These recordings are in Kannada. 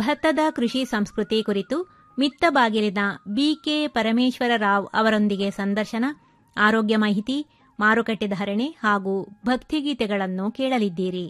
ಭತ್ತದ ಕೃಷಿ ಸಂಸ್ಕೃತಿ ಕುರಿತು ಮಿತ್ತ ಬಾಗಿಲಿನ ಬಿಕೆ ಪರಮೇಶ್ವರ ರಾವ್ ಅವರೊಂದಿಗೆ ಸಂದರ್ಶನ ಆರೋಗ್ಯ ಮಾಹಿತಿ ಮಾರುಕಟ್ಟೆ ಧಾರಣೆ ಹಾಗೂ ಭಕ್ತಿಗೀತೆಗಳನ್ನು ಕೇಳಲಿದ್ದೀರಿ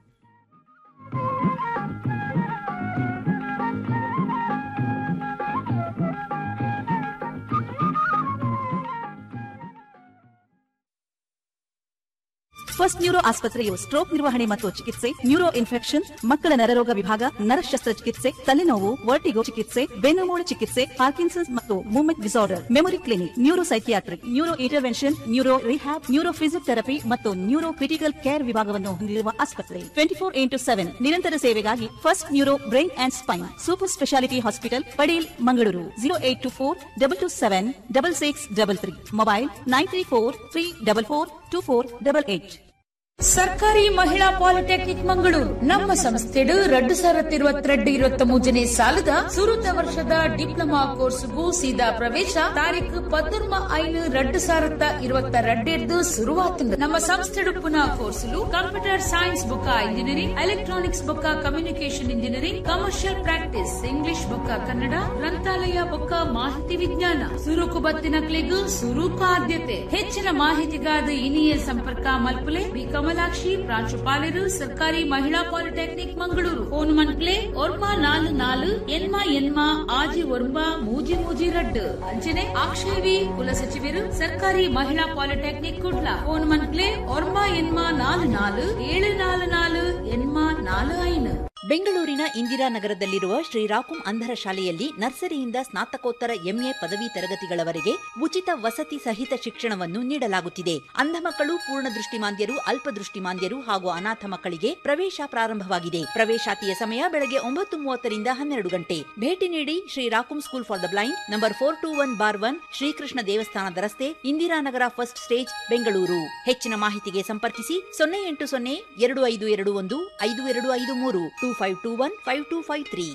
ಫಸ್ಟ್ ನ್ಯೂರೋ ಆಸ್ಪತ್ರೆಯು ಸ್ಟ್ರೋಕ್ ನಿರ್ವಹಣೆ ಮತ್ತು ಚಿಕಿತ್ಸೆ ನ್ಯೂರೋ ಇನ್ಫೆಕ್ಷನ್ ಮಕ್ಕಳ ನರರೋಗ ವಿಭಾಗ ನರ ಶಸ್ತ್ರಚಿಕಿತ್ಸೆ ತಲೆನೋವು ವರ್ಟಿಗೋ ಚಿಕಿತ್ಸೆ ಬೆನ್ನುಮೂಳೆ ಚಿಕಿತ್ಸೆ ಪಾರ್ಕಿನ್ಸನ್ಸ್ ಮತ್ತು movement disorder memory clinic neuro psychiatric neuro intervention neuro rehab neuro physiotherapy ಮತ್ತು ನ್ಯೂರೋ ಕ್ರಿಟಿಕಲ್ ಕೇರ್ ವಿಭಾಗವನ್ನು ಹೊಂದಿರುವ ಆಸ್ಪತ್ರೆ ಟ್ವೆಂಟಿ ಫೋರ್ ಇಂಟು ಸೆವೆನ್ ನಿರಂತರ ಸೇವೆಗಾಗಿ first neuro brain and spine super speciality hospital Padil Mangaluru zero eight two four double two seven double six double three mobile nine three four three double four two four double eight ಸರ್ಕಾರಿ ಮಹಿಳಾ ಪಾಲಿಟೆಕ್ನಿಕ್ ಮಂಗಳೂರು ನಮ್ಮ ಸಂಸ್ಥೆಡು ರಡ್ಡು ಸಾವಿರದ ಇರುವತ್ತೆರಡು ಇರುವತ್ತ ಮೂಜನೆ ಸಾಲದ ಸುರುತ ವರ್ಷದ ಡಿಪ್ಲೊಮಾ ಕೋರ್ಸ್ಗೂ ಸೀದಾ ಪ್ರವೇಶ ತಾರೀಕು ಪದ್ನೊರ್ಮ ಐನು ರಡ್ಡು ಸಾವಿರದ ಇರುವತ್ತ ರಡ್ಡೆರ್ದು ಶುರುವಾತುಂಡು ನಮ್ಮ ಸಂಸ್ಥೆಡು ಪುನಃ ಕೋರ್ಸುಲು ಕಂಪ್ಯೂಟರ್ ಸೈನ್ಸ್ ಬುಕ್ಕ ಇಂಜಿನಿಯರಿಂಗ್ ಎಲೆಕ್ಟ್ರಾನಿಕ್ಸ್ ಬುಕ್ಕ communication engineering commercial practice English ಬುಕ್ಕ ಕನ್ನಡ ಗ್ರಂಥಾಲಯ ಬುಕ್ಕ ಮಾಹಿತಿ ವಿಜ್ಞಾನ ಸುರುಕು ಬತ್ತಿನ ಕ್ಲಿಗು ಸುರುಕು ಆದ್ಯತೆ ಹೆಚ್ಚಿನ ಮಾಹಿತಿಗಾದ ಇನಿಯ ಸಂಪರ್ಕ ಮಲ್ಪುಲೆ ಬಿ ಕಮಲಾಕ್ಷಿ ಪ್ರಾಂಶುಪಾಲರು ಸರ್ಕಾರಿ ಮಹಿಳಾ ಪಾಲಿಟೆಕ್ನಿಕ್ ಮಂಗಳೂರು ಫೋನ್ ಮನ್ಕ್ಲೆ ಒರ್ಮಾ ನಾಲು ನಾಲು ಎನ್ಮಾ ಎನ್ಮಾ ಆಜಿ ಒರ್ಮಾ ಮೂಜಿ ಮೂಜಿ ರಡ್ಡು ಅಂಚನೆ ಅಕ್ಷಯವಿ ಕುಲಸಚಿವರು ಸರ್ಕಾರಿ ಮಹಿಳಾ ಪಾಲಿಟೆಕ್ನಿಕ್ ಕುಡ್ಲ ಫೋನ್ ಮನ್ಕ್ಲೆ ಒರ್ಮಾ ಎನ್ಮಾ ನಾಲು ನಾಲು ಏಳು ನಾಲು ನಾಲು ಎನ್ಮಾ ನಾಲು ಐನು ಬೆಂಗಳೂರಿನ ಇಂದಿರಾನಗರದಲ್ಲಿರುವ ಶ್ರೀರಾಕುಂ ಅಂಧರ ಶಾಲೆಯಲ್ಲಿ ನರ್ಸರಿಯಿಂದ ಸ್ನಾತಕೋತ್ತರ ಎಂಎ ಪದವಿ ತರಗತಿಗಳವರೆಗೆ ಉಚಿತ ವಸತಿ ಸಹಿತ ಶಿಕ್ಷಣವನ್ನು ನೀಡಲಾಗುತ್ತಿದೆ ಅಂಧ ಮಕ್ಕಳು ಪೂರ್ಣ ದೃಷ್ಟಿಮಾಂದ್ಯರು ಅಲ್ಪದೃಷ್ಟಿಮಾಂದ್ಯರು ಹಾಗೂ ಅನಾಥ ಮಕ್ಕಳಿಗೆ ಪ್ರವೇಶ ಪ್ರಾರಂಭವಾಗಿದೆ ಪ್ರವೇಶಾತಿಯ ಸಮಯ ಬೆಳಗ್ಗೆ ಒಂಬತ್ತು ಮೂವತ್ತರಿಂದ ಹನ್ನೆರಡು ಗಂಟೆ ಭೇಟಿ ನೀಡಿ ಶ್ರೀರಾಕುಂ school for the blind number four two one bar one Srikrishna ದೇವಸ್ಥಾನದ ರಸ್ತೆ ಇಂದಿರಾನಗರ ಫಸ್ಟ್ ಸ್ಟೇಜ್ ಬೆಂಗಳೂರು ಹೆಚ್ಚಿನ ಮಾಹಿತಿಗೆ ಸಂಪರ್ಕಿಸಿ ಸೊನ್ನೆ ಎಂಟು ಸೊನ್ನೆ ಎರಡು ಐದು ಎರಡು ಒಂದು ಐದು ಎರಡು ಐದು ಮೂರು two five two one five two five three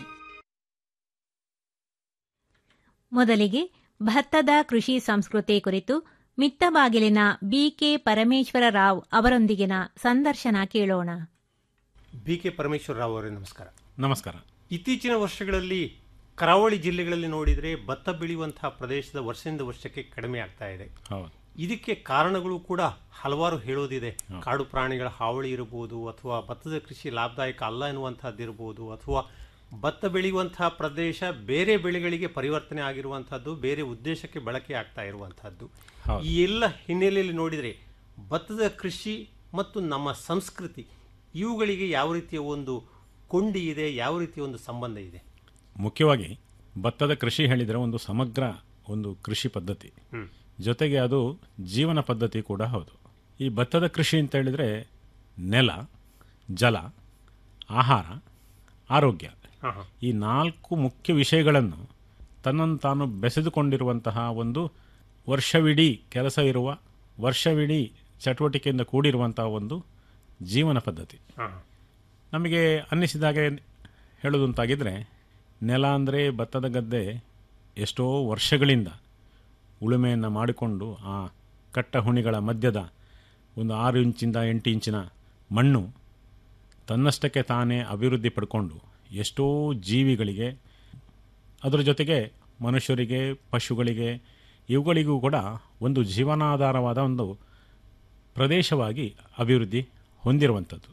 ಮೊದಲಿಗೆ ಭತ್ತದ ಕೃಷಿ ಸಂಸ್ಕೃತಿ ಕುರಿತು ಮಿತ್ತ ಬಾಗಿಲಿನ ಬಿಕೆ ಪರಮೇಶ್ವರ ರಾವ್ ಅವರೊಂದಿಗಿನ ಸಂದರ್ಶನ ಕೇಳೋಣ ಬಿ ಕೆ ಪರಮೇಶ್ವರ ರಾವ್ ಅವರೇ ನಮಸ್ಕಾರ ನಮಸ್ಕಾರ ಇತ್ತೀಚಿನ ವರ್ಷಗಳಲ್ಲಿ ಕರಾವಳಿ ಜಿಲ್ಲೆಗಳಲ್ಲಿ ನೋಡಿದರೆ ಭತ್ತ ಬೆಳೆಯುವಂತಹ ಪ್ರದೇಶದ ವರ್ಷದಿಂದ ವರ್ಷಕ್ಕೆ ಕಡಿಮೆ ಆಗ್ತಾ ಇದೆ ಹೌದು ಇದಕ್ಕೆ ಕಾರಣಗಳು ಕೂಡ ಹಲವಾರು ಹೇಳೋದಿದೆ ಕಾಡು ಪ್ರಾಣಿಗಳ ಹಾವಳಿ ಇರಬಹುದು ಅಥವಾ ಭತ್ತದ ಕೃಷಿ ಲಾಭದಾಯಕ ಅಲ್ಲ ಎನ್ನುವಂಥದ್ದು ಇರಬಹುದು ಅಥವಾ ಭತ್ತ ಬೆಳೆಯುವಂತಹ ಪ್ರದೇಶ ಬೇರೆ ಬೆಳೆಗಳಿಗೆ ಪರಿವರ್ತನೆ ಆಗಿರುವಂತಹದ್ದು ಬೇರೆ ಉದ್ದೇಶಕ್ಕೆ ಬಳಕೆ ಆಗ್ತಾ ಇರುವಂತಹದ್ದು ಹೌದು. ಈ ಎಲ್ಲ ಹಿನ್ನೆಲೆಯಲ್ಲಿ ನೋಡಿದರೆ ಭತ್ತದ ಕೃಷಿ ಮತ್ತು ನಮ್ಮ ಸಂಸ್ಕೃತಿ ಇವುಗಳಿಗೆ ಯಾವ ರೀತಿಯ ಒಂದು ಕೊಂಡಿ ಇದೆ ಯಾವ ರೀತಿಯ ಒಂದು ಸಂಬಂಧ ಇದೆ ಮುಖ್ಯವಾಗಿ ಭತ್ತದ ಕೃಷಿ ಹೇಳಿದರೆ ಒಂದು ಸಮಗ್ರ ಒಂದು ಕೃಷಿ ಪದ್ಧತಿ ಹ್ಮ್. ಜೊತೆಗೆ ಅದು ಜೀವನ ಪದ್ಧತಿ ಕೂಡ ಹೌದು ಈ ಭತ್ತದ ಕೃಷಿ ಅಂತ ಹೇಳಿದರೆ ನೆಲ ಜಲ ಆಹಾರ ಆರೋಗ್ಯ ಹಾ, ಹಾ. ಈ ನಾಲ್ಕು ಮುಖ್ಯ ವಿಷಯಗಳನ್ನು ತನ್ನನ್ನು ತಾನು ಬೆಸೆದುಕೊಂಡಿರುವಂತಹ ಒಂದು ವರ್ಷವಿಡೀ ಕೆಲಸ ಇರುವ ವರ್ಷವಿಡೀ ಚಟುವಟಿಕೆಯಿಂದ ಕೂಡಿರುವಂತಹ ಒಂದು ಜೀವನ ಪದ್ಧತಿ ಹಾ, ನಮಗೆ ಅನ್ನಿಸಿದಾಗೆ ಹೇಳೋದಂತಾಗಿದ್ದರೆ ನೆಲ ಅಂದರೆ ಭತ್ತದ ಗದ್ದೆ ಎಷ್ಟೋ ವರ್ಷಗಳಿಂದ ಉಳುಮೆಯನ್ನು ಮಾಡಿಕೊಂಡು ಆ ಕಟ್ಟ ಹುಣಿಗಳ ಮಧ್ಯದ ಒಂದು ಆರು ಇಂಚಿಂದ ಎಂಟು ಇಂಚಿನ ಮಣ್ಣು ತನ್ನಷ್ಟಕ್ಕೆ ತಾನೇ ಅಭಿವೃದ್ಧಿ ಪಡ್ಕೊಂಡು ಎಷ್ಟೋ ಜೀವಿಗಳಿಗೆ ಅದರ ಜೊತೆಗೆ ಮನುಷ್ಯರಿಗೆ ಪಶುಗಳಿಗೆ ಇವುಗಳಿಗೂ ಕೂಡ ಒಂದು ಜೀವನಾಧಾರವಾದ ಒಂದು ಪ್ರದೇಶವಾಗಿ ಅಭಿವೃದ್ಧಿ ಹೊಂದಿರುವಂಥದ್ದು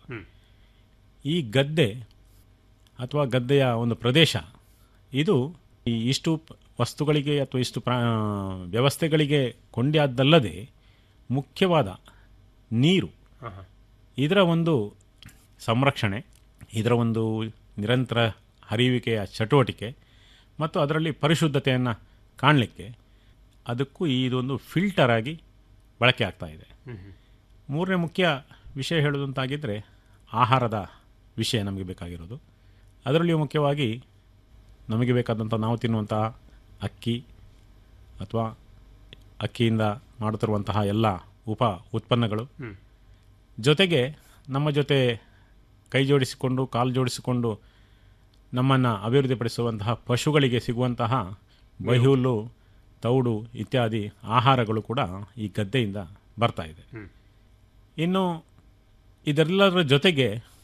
ಈ ಗದ್ದೆ ಅಥವಾ ಗದ್ದೆಯ ಒಂದು ಪ್ರದೇಶ ಇದು ಈ ಇಷ್ಟು ಪ- ವಸ್ತುಗಳಿಗೆ ಅಥವಾ ಇಷ್ಟು ಪ್ರಾ ವ್ಯವಸ್ಥೆಗಳಿಗೆ ಕೊಂಡ್ಯಾದ್ದಲ್ಲದೆ ಮುಖ್ಯವಾದ ನೀರು ಹಾ, ಹಾ. ಇದರ ಒಂದು ಸಂರಕ್ಷಣೆ ಇದರ ಒಂದು ನಿರಂತರ ಹರಿಯುವಿಕೆಯ ಚಟುವಟಿಕೆ ಮತ್ತು ಅದರಲ್ಲಿ ಪರಿಶುದ್ಧತೆಯನ್ನು ಕಾಣಲಿಕ್ಕೆ ಅದಕ್ಕೂ ಇದೊಂದು ಫಿಲ್ಟರ್ ಆಗಿ ಬಳಕೆ ಆಗ್ತಾ ಇದೆ ಮೂರನೇ ಮುಖ್ಯ ವಿಷಯ ಹೇಳೋದಂತಾಗಿದ್ದರೆ ಆಹಾರದ ವಿಷಯ ನಮಗೆ ಬೇಕಾಗಿರೋದು ಅದರಲ್ಲಿಯೂ ಮುಖ್ಯವಾಗಿ ನಮಗೆ ಬೇಕಾದಂಥ ನಾವು ತಿನ್ನುವಂತಹ ಅಕ್ಕಿ ಅಥವಾ ಅಕ್ಕಿಯಿಂದ ಮಾಡುತ್ತಿರುವಂತಹ ಎಲ್ಲ ಉಪ ಉತ್ಪನ್ನಗಳು ಜೊತೆಗೆ ನಮ್ಮ ಜೊತೆ ಕೈ ಜೋಡಿಸಿಕೊಂಡು ಕಾಲು ಜೋಡಿಸಿಕೊಂಡು ನಮ್ಮನ್ನು ಅಭಿವೃದ್ಧಿಪಡಿಸುವಂತಹ ಪಶುಗಳಿಗೆ ಸಿಗುವಂತಹ ಬೈಹುಲ್ಲು ತೌಡು ಇತ್ಯಾದಿ ಆಹಾರಗಳು ಕೂಡ ಈ ಗದ್ದೆಯಿಂದ ಬರ್ತಾ ಇದೆ ಇನ್ನು ಇದೆಲ್ಲದರ ಜೊತೆಗೆ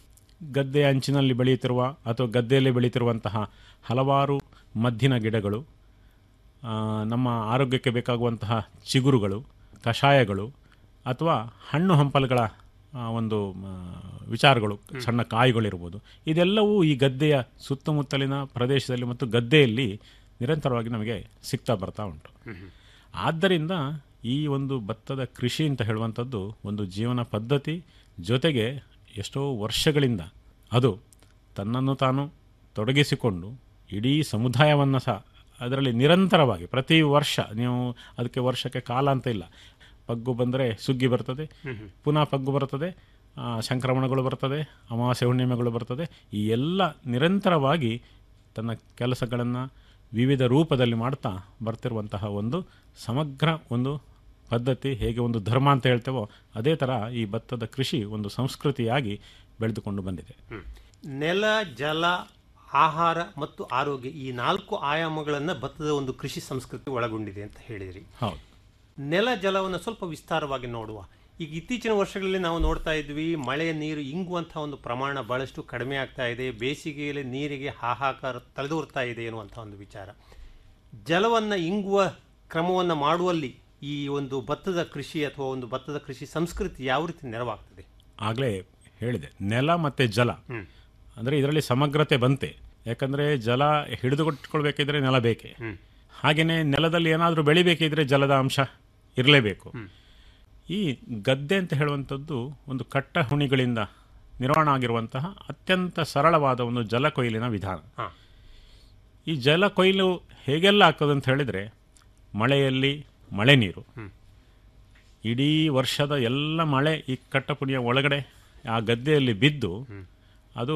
ಗದ್ದೆಯ ಅಂಚಿನಲ್ಲಿ ಬೆಳೆಯುತ್ತಿರುವ ಅಥವಾ ಗದ್ದೆಯಲ್ಲಿ ಬೆಳೆಯುತ್ತಿರುವಂತಹ ಹಲವಾರು ಮದ್ದಿನ ಗಿಡಗಳು ಆ, ನಮ್ಮ ಆರೋಗ್ಯಕ್ಕೆ ಬೇಕಾಗುವಂತಹ ಚಿಗುರುಗಳು ಕಷಾಯಗಳು ಅಥವಾ ಹಣ್ಣು ಹಂಪಲುಗಳ ಆ, ಒಂದು ಆ, ವಿಚಾರಗಳು ಸಣ್ಣ ಕಾಯಿಗಳಿರ್ಬೋದು ಇದೆಲ್ಲವೂ ಈ ಗದ್ದೆಯ ಸುತ್ತಮುತ್ತಲಿನ ಪ್ರದೇಶದಲ್ಲಿ ಮತ್ತು ಗದ್ದೆಯಲ್ಲಿ ನಿರಂತರವಾಗಿ ನಮಗೆ ಸಿಗ್ತಾ ಬರ್ತಾ ಉಂಟು ಆದ್ದರಿಂದ ಈ ಒಂದು ಭತ್ತದ ಕೃಷಿ ಅಂತ ಹೇಳುವಂಥದ್ದು ಒಂದು ಜೀವನ ಪದ್ಧತಿ ಜೊತೆಗೆ ಎಷ್ಟೋ ವರ್ಷಗಳಿಂದ ಅದು ತನ್ನನ್ನು ತಾನು ತೊಡಗಿಸಿಕೊಂಡು ಇಡೀ ಸಮುದಾಯವನ್ನು ಸಹ ಅದರಲ್ಲಿ ನಿರಂತರವಾಗಿ ಪ್ರತಿ ವರ್ಷ ನೀವು ಅದಕ್ಕೆ ವರ್ಷಕ್ಕೆ ಕಾಲ ಅಂತ ಇಲ್ಲ ಪಗ್ಗು ಬಂದರೆ ಸುಗ್ಗಿ ಬರ್ತದೆ ಪುನಃ ಪಗ್ಗು ಬರ್ತದೆ ಆ, ಸಂಕ್ರಮಣಗಳು ಬರ್ತದೆ ಅಮಾವಾಸ್ಯೆ ಹುಣ್ಣಿಮೆಗಳು ಬರ್ತದೆ ಈ ಎಲ್ಲ ನಿರಂತರವಾಗಿ ತನ್ನ ಕೆಲಸಗಳನ್ನು ವಿವಿಧ ರೂಪದಲ್ಲಿ ಮಾಡ್ತಾ ಬರ್ತಿರುವಂತಹ ಒಂದು ಸಮಗ್ರ ಒಂದು ಪದ್ಧತಿ ಹೇಗೆ ಒಂದು ಧರ್ಮ ಅಂತ ಹೇಳ್ತೇವೋ ಅದೇ ಥರ ಈ ಭತ್ತದ ಕೃಷಿ ಒಂದು ಸಂಸ್ಕೃತಿಯಾಗಿ ಬೆಳೆದುಕೊಂಡು ಬಂದಿದೆ ನೆಲ ಜಲ ಆಹಾರ ಮತ್ತು ಆರೋಗ್ಯ ಈ ನಾಲ್ಕು ಆಯಾಮಗಳನ್ನು ಭತ್ತದ ಒಂದು ಕೃಷಿ ಸಂಸ್ಕೃತಿ ಒಳಗೊಂಡಿದೆ ಅಂತ ಹೇಳಿದ್ರಿ ಹೌದು ನೆಲ ಜಲವನ್ನು ಸ್ವಲ್ಪ ವಿಸ್ತಾರವಾಗಿ ನೋಡುವ ಈಗ ಇತ್ತೀಚಿನ ವರ್ಷಗಳಲ್ಲಿ ನಾವು ನೋಡ್ತಾ ಇದ್ವಿ ಮಳೆಯ ನೀರು ಇಂಗುವಂತಹ ಒಂದು ಪ್ರಮಾಣ ಬಹಳಷ್ಟು ಕಡಿಮೆ ಆಗ್ತಾ ಇದೆ ಬೇಸಿಗೆಯಲ್ಲಿ ನೀರಿಗೆ ಹಾಹಾಕಾರ ತಲೆದೋರ್ತಾ ಇದೆ ಎನ್ನುವಂಥ ಒಂದು ವಿಚಾರ ಜಲವನ್ನು ಇಂಗುವ ಕ್ರಮವನ್ನು ಮಾಡುವಲ್ಲಿ ಈ ಒಂದು ಭತ್ತದ ಕೃಷಿ ಅಥವಾ ಒಂದು ಭತ್ತದ ಕೃಷಿ ಸಂಸ್ಕೃತಿ ಯಾವ ರೀತಿ ನೆರವಾಗ್ತದೆ ಆಗಲೇ ಹೇಳಿದೆ ನೆಲ ಮತ್ತು ಜಲ ಅಂದರೆ ಇದರಲ್ಲಿ ಸಮಗ್ರತೆ ಬಂತೆ ಯಾಕಂದರೆ ಜಲ ಹಿಡಿದುಕೊಟ್ಕೊಳ್ಬೇಕಿದ್ರೆ ನೆಲ ಬೇಕೇ ಹಾಗೆಯೇ ನೆಲದಲ್ಲಿ ಏನಾದರೂ ಬೆಳಿಬೇಕಿದ್ರೆ ಜಲದ ಅಂಶ ಇರಲೇಬೇಕು ಈ ಗದ್ದೆ ಅಂತ ಹೇಳುವಂಥದ್ದು ಒಂದು ಕಟ್ಟ ಹುಣಿಗಳಿಂದ ನಿರ್ಮಾಣ ಆಗಿರುವಂತಹ ಅತ್ಯಂತ ಸರಳವಾದ ಒಂದು ಜಲ ಕೊಯ್ಲಿನ ವಿಧಾನ ಹಾ. ಈ ಜಲ ಕೊಯ್ಲು ಹೇಗೆಲ್ಲ ಆಗ್ತದೆ ಅಂತ ಹೇಳಿದರೆ ಮಳೆಯಲ್ಲಿ ಮಳೆ ನೀರು ಇಡೀ ವರ್ಷದ ಎಲ್ಲ ಮಳೆ ಈ ಕಟ್ಟಪುಣಿಯ ಒಳಗಡೆ ಆ ಗದ್ದೆಯಲ್ಲಿ ಬಿದ್ದು ಅದು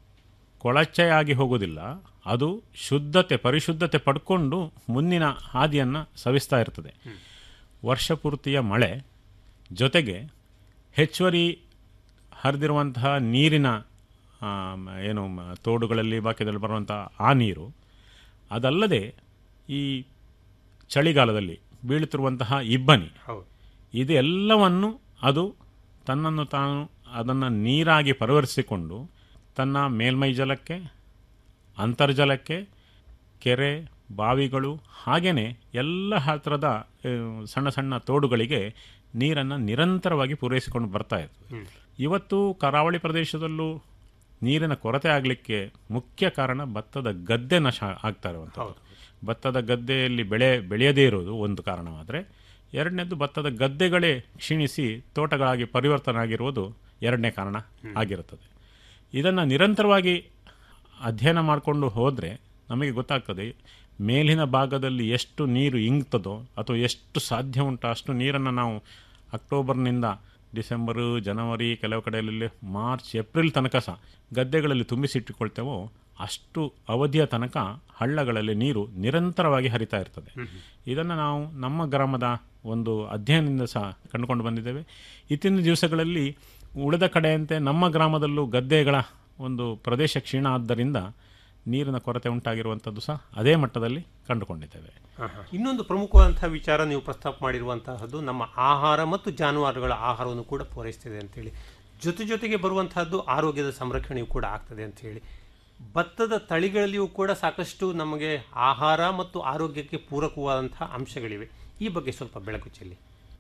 ಕೊಳಚೆಯಾಗಿ ಹೋಗೋದಿಲ್ಲ ಅದು ಶುದ್ಧತೆ ಪರಿಶುದ್ಧತೆ ಪಡ್ಕೊಂಡು ಮುಂದಿನ ಹಾದಿಯನ್ನು ಸವಿಸ್ತಾ ಇರ್ತದೆ ವರ್ಷ ಪೂರ್ತಿಯ ಮಳೆ ಜೊತೆಗೆ ಹೆಚ್ಚುವರಿ ಹರಿದಿರುವಂತಹ ನೀರಿನ ಆ, ಮ- ಏನು ಮ- ತೋಡುಗಳಲ್ಲಿ ಬಾಕಿದಲ್ಲಿ ಬರುವಂಥ ಆ ನೀರು ಅದಲ್ಲದೆ ಈ ಚಳಿಗಾಲದಲ್ಲಿ ಬೀಳುತ್ತಿರುವಂತಹ ಇಬ್ಬನಿ ಹೌದು ಇದೆಲ್ಲವನ್ನು ಅದು ತನ್ನನ್ನು ತಾನು ಅದನ್ನು ನೀರಾಗಿ ಪರಿವರ್ತಿಸಿಕೊಂಡು ತನ್ನ ಮೇಲ್ಮೈ ಜಲಕ್ಕೆ ಅಂತರ್ಜಲಕ್ಕೆ ಕೆರೆ ಬಾವಿಗಳು ಹಾಗೆಯೇ ಎಲ್ಲ ಹತ್ತಿರದ ಆ, ಸಣ್ಣ ಸಣ್ಣ ತೋಡುಗಳಿಗೆ ನೀರನ್ನು ನಿರಂತರವಾಗಿ ಪೂರೈಸಿಕೊಂಡು ಬರ್ತಾ ಇರ್ತದೆ ಇವತ್ತು ಕರಾವಳಿ ಪ್ರದೇಶದಲ್ಲೂ ನೀರಿನ ಕೊರತೆ ಆಗಲಿಕ್ಕೆ ಮುಖ್ಯ ಕಾರಣ ಭತ್ತದ ಗದ್ದೆ ನಶ ಆಗ್ತಾ ಇರುವಂಥದ್ದು ಭತ್ತದ ಗದ್ದೆಯಲ್ಲಿ ಬೆಳೆ ಬೆಳೆಯದೇ ಇರೋದು ಒಂದು ಕಾರಣವಾದರೆ ಎರಡನೇದು ಭತ್ತದ ಗದ್ದೆಗಳೇ ಕ್ಷೀಣಿಸಿ ತೋಟಗಳಾಗಿ ಪರಿವರ್ತನೆ ಆಗಿರುವುದು ಎರಡನೇ ಕಾರಣ ಆಗಿರುತ್ತದೆ ಇದನ್ನು ನಿರಂತರವಾಗಿ ಅಧ್ಯಯನ ಮಾಡಿಕೊಂಡು ಹೋದರೆ ನಮಗೆ ಗೊತ್ತಾಗ್ತದೆ ಮೇಲಿನ ಭಾಗದಲ್ಲಿ ಎಷ್ಟು ನೀರು ಇಂಗ್ತದೋ ಅಥವಾ ಎಷ್ಟು ಸಾಧ್ಯ ಉಂಟು ಅಷ್ಟು ನೀರನ್ನು ನಾವು ಅಕ್ಟೋಬರ್ನಿಂದ ಡಿಸೆಂಬರು ಜನವರಿ ಕೆಲವು ಕಡೆಯಲ್ಲಿ ಮಾರ್ಚ್ ಏಪ್ರಿಲ್ ತನಕ ಸಹ ಗದ್ದೆಗಳಲ್ಲಿ ತುಂಬಿಸಿಟ್ಟುಕೊಳ್ತೇವೋ ಅಷ್ಟು ಅವಧಿಯ ತನಕ ಹಳ್ಳಗಳಲ್ಲಿ ನೀರು ನಿರಂತರವಾಗಿ ಹರಿತಾ ಇರ್ತದೆ ಇದನ್ನು ನಾವು ನಮ್ಮ ಗ್ರಾಮದ ಒಂದು ಅಧ್ಯಯನದಿಂದ ಸಹ ಕಂಡುಕೊಂಡು ಬಂದಿದ್ದೇವೆ ಇತ್ತಿನ ದಿವಸಗಳಲ್ಲಿ ಉಳಿದ ಕಡೆಯಂತೆ ನಮ್ಮ ಗ್ರಾಮದಲ್ಲೂ ಗದ್ದೆಗಳ ಒಂದು ಪ್ರದೇಶ ಕ್ಷೀಣ ಆದ್ದರಿಂದ ನೀರಿನ ಕೊರತೆ ಉಂಟಾಗಿರುವಂಥದ್ದು ಸಹ ಅದೇ ಮಟ್ಟದಲ್ಲಿ ಕಂಡುಕೊಂಡಿದ್ದೇವೆ ಇನ್ನೊಂದು ಪ್ರಮುಖವಾದಂತಹ ವಿಚಾರ ನೀವು ಪ್ರಸ್ತಾಪ ಮಾಡಿರುವಂತಹದ್ದು ನಮ್ಮ ಆಹಾರ ಮತ್ತು ಜಾನುವಾರುಗಳ ಆಹಾರವನ್ನು ಕೂಡ ಪೂರೈಸ್ತದೆ ಅಂತೇಳಿ ಜೊತೆ ಜೊತೆಗೆ ಬರುವಂತಹದ್ದು ಆರೋಗ್ಯದ ಸಂರಕ್ಷಣೆಯೂ ಕೂಡ ಆಗ್ತದೆ ಅಂತ ಹೇಳಿ ಭತ್ತದ ತಳಿಗಳಲ್ಲಿಯೂ ಕೂಡ ಸಾಕಷ್ಟು ನಮಗೆ ಆಹಾರ ಮತ್ತು ಆರೋಗ್ಯಕ್ಕೆ ಪೂರಕವಾದಂತಹ ಅಂಶಗಳಿವೆ ಈ ಬಗ್ಗೆ ಸ್ವಲ್ಪ ಬೆಳಕು ಚೆಲ್ಲಿ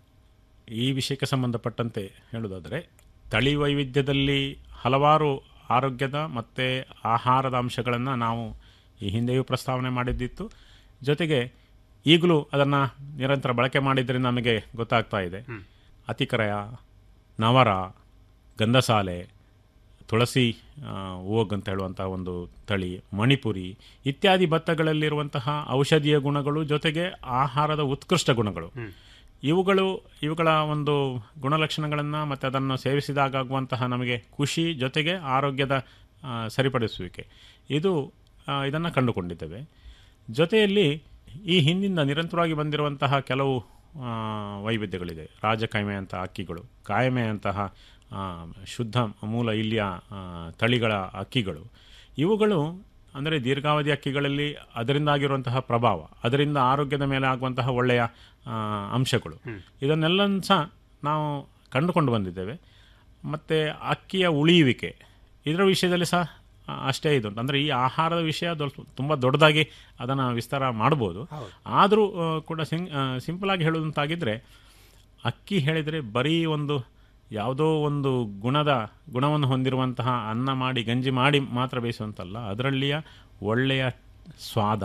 ಈ ವಿಷಯಕ್ಕೆ ಸಂಬಂಧಪಟ್ಟಂತೆ ಹೇಳುವುದಾದರೆ ತಳಿ ವೈವಿಧ್ಯದಲ್ಲಿ ಹಲವಾರು ಆರೋಗ್ಯದ ಮತ್ತು ಆಹಾರದ ಅಂಶಗಳನ್ನು ನಾವು ಈ ಹಿಂದೆಯೂ ಪ್ರಸ್ತಾವನೆ ಮಾಡಿದ್ದಿತ್ತು ಜೊತೆಗೆ ಈಗಲೂ ಅದನ್ನು ನಿರಂತರ ಬಳಕೆ ಮಾಡಿದ್ದರಿಂದ ನಮಗೆ ಗೊತ್ತಾಗ್ತಾ ಇದೆ ಅತಿಕರಯ ನವರ ಗಂಧಸಾಲೆ ತುಳಸಿ ಆ, ಓಗ್ ಅಂತ ಹೇಳುವಂತಹ ಒಂದು ತಳಿ ಮಣಿಪುರಿ ಇತ್ಯಾದಿ ಭತ್ತಗಳಲ್ಲಿರುವಂತಹ ಔಷಧೀಯ ಗುಣಗಳು ಜೊತೆಗೆ ಆಹಾರದ ಉತ್ಕೃಷ್ಟ ಗುಣಗಳು ಇವುಗಳು ಇವುಗಳ ಒಂದು ಗುಣಲಕ್ಷಣಗಳನ್ನು ಮತ್ತು ಅದನ್ನು ಸೇವಿಸಿದಾಗ ಆಗುವಂತಹ ನಮಗೆ ಖುಷಿ ಜೊತೆಗೆ ಆರೋಗ್ಯದ ಆ, ಸರಿಪಡಿಸುವಿಕೆ ಇದು ಇದನ್ನು ಕಂಡುಕೊಂಡಿದ್ದೇವೆ ಜೊತೆಯಲ್ಲಿ ಈ ಹಿಂದಿಂದ ನಿರಂತರವಾಗಿ ಬಂದಿರುವಂತಹ ಕೆಲವು ಆ, ವೈವಿಧ್ಯಗಳಿದೆ ರಾಜಕಾಯ್ಮೆ ಅಂತ ಅಕ್ಕಿಗಳು ಕಾಯಮೆ ಅಂತಹ ಆ, ಶುದ್ಧ ಮೂಲ ಇಲ್ಲಿಯ ಆ, ತಳಿಗಳ ಅಕ್ಕಿಗಳು ಇವುಗಳು ಅಂದರೆ ದೀರ್ಘಾವಧಿ ಅಕ್ಕಿಗಳಲ್ಲಿ ಅದರಿಂದ ಆಗಿರುವಂತಹ ಪ್ರಭಾವ ಅದರಿಂದ ಆರೋಗ್ಯದ ಮೇಲೆ ಆಗುವಂತಹ ಒಳ್ಳೆಯ ಆ, ಅಂಶಗಳು ಇದನ್ನೆಲ್ಲ ಸಹ ನಾವು ಕಂಡುಕೊಂಡು ಬಂದಿದ್ದೇವೆ ಮತ್ತು ಅಕ್ಕಿಯ ಉಳಿಯುವಿಕೆ ಇದರ ವಿಷಯದಲ್ಲಿ ಸಹ ಆ, ಅಷ್ಟೇ ಇದು ಅಂದರೆ ಈ ಆಹಾರದ ವಿಷಯ ದೊಡ್ಡ ತುಂಬ ದೊಡ್ಡದಾಗಿ ಅದನ್ನು ವಿಸ್ತಾರ ಮಾಡ್ಬೋದು ಆದರೂ ಕೂಡ ಸಿಂ ಸಿಂಪಲ್ ಆಗಿ ಹೇಳುವಂತಾಗಿದ್ದರೆ ಅಕ್ಕಿ ಹೇಳಿದರೆ ಬರೀ ಒಂದು ಯಾವುದೋ ಒಂದು ಗುಣದ ಗುಣವನ್ನು ಹೊಂದಿರುವಂತಹ ಅನ್ನ ಮಾಡಿ ಗಂಜಿ ಮಾಡಿ ಮಾತ್ರ ಬೇಯಿಸುವಂತಲ್ಲ ಅದರಲ್ಲಿಯ ಒಳ್ಳೆಯ ಸ್ವಾದ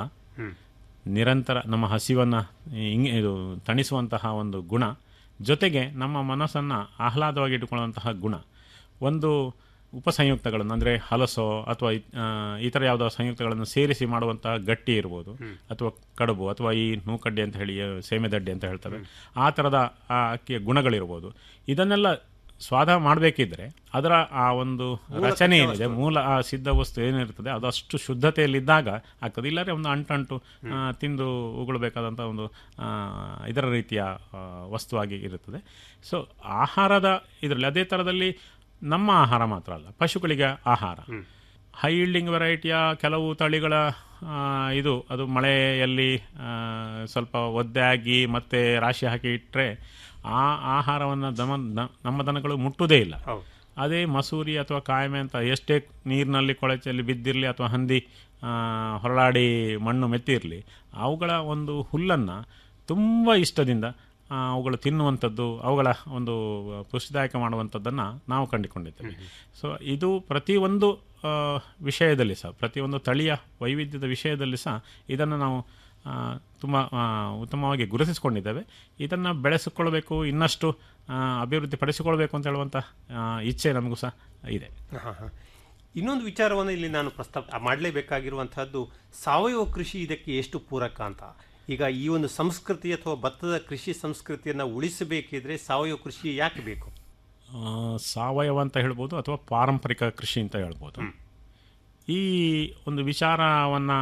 ನಿರಂತರ ನಮ್ಮ ಹಸಿವನ್ನು ಹಿಂಗೆ ಇದು ತಣಿಸುವಂತಹ ಒಂದು ಗುಣ ಜೊತೆಗೆ ನಮ್ಮ ಮನಸ್ಸನ್ನು ಆಹ್ಲಾದವಾಗಿ ಇಟ್ಟುಕೊಳ್ಳುವಂತಹ ಗುಣ ಒಂದು ಉಪಸಂಯುಕ್ತಗಳನ್ನು ಅಂದರೆ ಹಲಸೋ ಅಥವಾ ಇ- ಆ, ಇತರ ಯಾವುದೋ ಸಂಯುಕ್ತಗಳನ್ನು ಸೇರಿಸಿ ಮಾಡುವಂತಹ ಗಟ್ಟಿ ಇರ್ಬೋದು ಅಥವಾ ಕಡುಬು ಅಥವಾ ಈ ನೂಕಡ್ಡಿ ಅಂತ ಹೇಳಿ ಆ, ಸೇಮೆದಡ್ಡಿ ಅಂತ ಹೇಳ್ತಾರೆ ಆ ಥರದ ಆ ಅಕ್ಕಿಯ ಗುಣಗಳಿರ್ಬೋದು ಇದನ್ನೆಲ್ಲ ಸ್ವಾದ ಮಾಡಬೇಕಿದ್ರೆ ಅದರ ಆ ಒಂದು ರಚನೆ ಏನಿದೆ ಮೂಲ ಆ ಸಿದ್ಧ ವಸ್ತು ಏನಿರ್ತದೆ ಅದು ಅಷ್ಟು ಶುದ್ಧತೆಯಲ್ಲಿದ್ದಾಗ ಆಗ್ತದೆ ಇಲ್ಲದ್ರೆ ಒಂದು ಅಂಟಂಟು ಆ, ತಿಂದು ಉಗುಳಬೇಕಾದಂಥ ಒಂದು ಆ, ಇದರ ರೀತಿಯ ಆ, ವಸ್ತುವಾಗಿ ಇರುತ್ತದೆ ಸೊ ಆಹಾರದ ಇದರಲ್ಲಿ ಅದೇ ಥರದಲ್ಲಿ ನಮ್ಮ ಆಹಾರ ಮಾತ್ರ ಅಲ್ಲ ಪಶುಗಳಿಗೆ ಆಹಾರ ಹೈ ಈಲ್ಡಿಂಗ್ ವೆರೈಟಿಯ ಕೆಲವು ತಳಿಗಳ ಆ, ಇದು ಅದು ಮಳೆಯಲ್ಲಿ ಆ, ಸ್ವಲ್ಪ ಒದ್ದೆ ಆಗಿ ಮತ್ತೆ ರಾಶಿ ಹಾಕಿ ಇಟ್ಟರೆ ಆ ಆಹಾರವನ್ನು ದಮ ನ- ನಮ್ಮ ದನಗಳು ಮುಟ್ಟುವುದೇ ಇಲ್ಲ ಅದೇ ಮಸೂರಿ ಅಥವಾ ಕಾಯಮೆ ಅಂತ ಎಷ್ಟೇ ನೀರಿನಲ್ಲಿ ಕೊಳಚೆಯಲ್ಲಿ ಬಿದ್ದಿರಲಿ ಅಥವಾ ಹಂದಿ ಆ, ಹೊರಳಾಡಿ ಮಣ್ಣು ಮೆತ್ತಿರಲಿ ಅವುಗಳ ಒಂದು ಹುಲ್ಲನ್ನು ತುಂಬ ಇಷ್ಟದಿಂದ ಆ, ಅವುಗಳು ತಿನ್ನುವಂಥದ್ದು ಅವುಗಳ ಒಂದು ಪುಷ್ಟಿದಾಯಕ ಮಾಡುವಂಥದ್ದನ್ನು ನಾವು ಕಂಡುಕೊಂಡಿದ್ದೇವೆ ಸೊ ಇದು ಪ್ರತಿಯೊಂದು ಆ, ವಿಷಯದಲ್ಲಿ ಸಹ ಪ್ರತಿಯೊಂದು ತಳಿಯ ವೈವಿಧ್ಯದ ವಿಷಯದಲ್ಲಿ ಸಹ ಇದನ್ನು ನಾವು ತುಂಬ ಉತ್ತಮವಾಗಿ ಗುರುತಿಸಿಕೊಂಡಿದ್ದೇವೆ ಇದನ್ನು ಬೆಳೆಸಿಕೊಳ್ಳಬೇಕು ಇನ್ನಷ್ಟು ಆ, ಅಭಿವೃದ್ಧಿ ಪಡಿಸಿಕೊಳ್ಬೇಕು ಅಂತ ಹೇಳುವಂಥ ಆ, ಇಚ್ಛೆ ನಮಗೂ ಸಹ ಇದೆ ಹಾ, ಹಾ. ಇನ್ನೊಂದು ವಿಚಾರವನ್ನು ಇಲ್ಲಿ ನಾನು ಪ್ರಸ್ತಾಪ ಮಾಡಲೇಬೇಕಾಗಿರುವಂತಹದ್ದು ಸಾವಯವ ಕೃಷಿ ಇದಕ್ಕೆ ಎಷ್ಟು ಪೂರಕ ಅಂತ ಈಗ ಈ ಒಂದು ಸಂಸ್ಕೃತಿ ಅಥವಾ ಭತ್ತದ ಕೃಷಿ ಸಂಸ್ಕೃತಿಯನ್ನು ಉಳಿಸಬೇಕಿದ್ರೆ ಸಾವಯವ ಕೃಷಿ ಯಾಕೆ ಬೇಕು ಆ, ಸಾವಯವ ಅಂತ ಹೇಳ್ಬೋದು ಅಥವಾ ಪಾರಂಪರಿಕ ಕೃಷಿ ಅಂತ ಹೇಳ್ಬೋದು ಈ ಒಂದು ವಿಚಾರವನ್ನು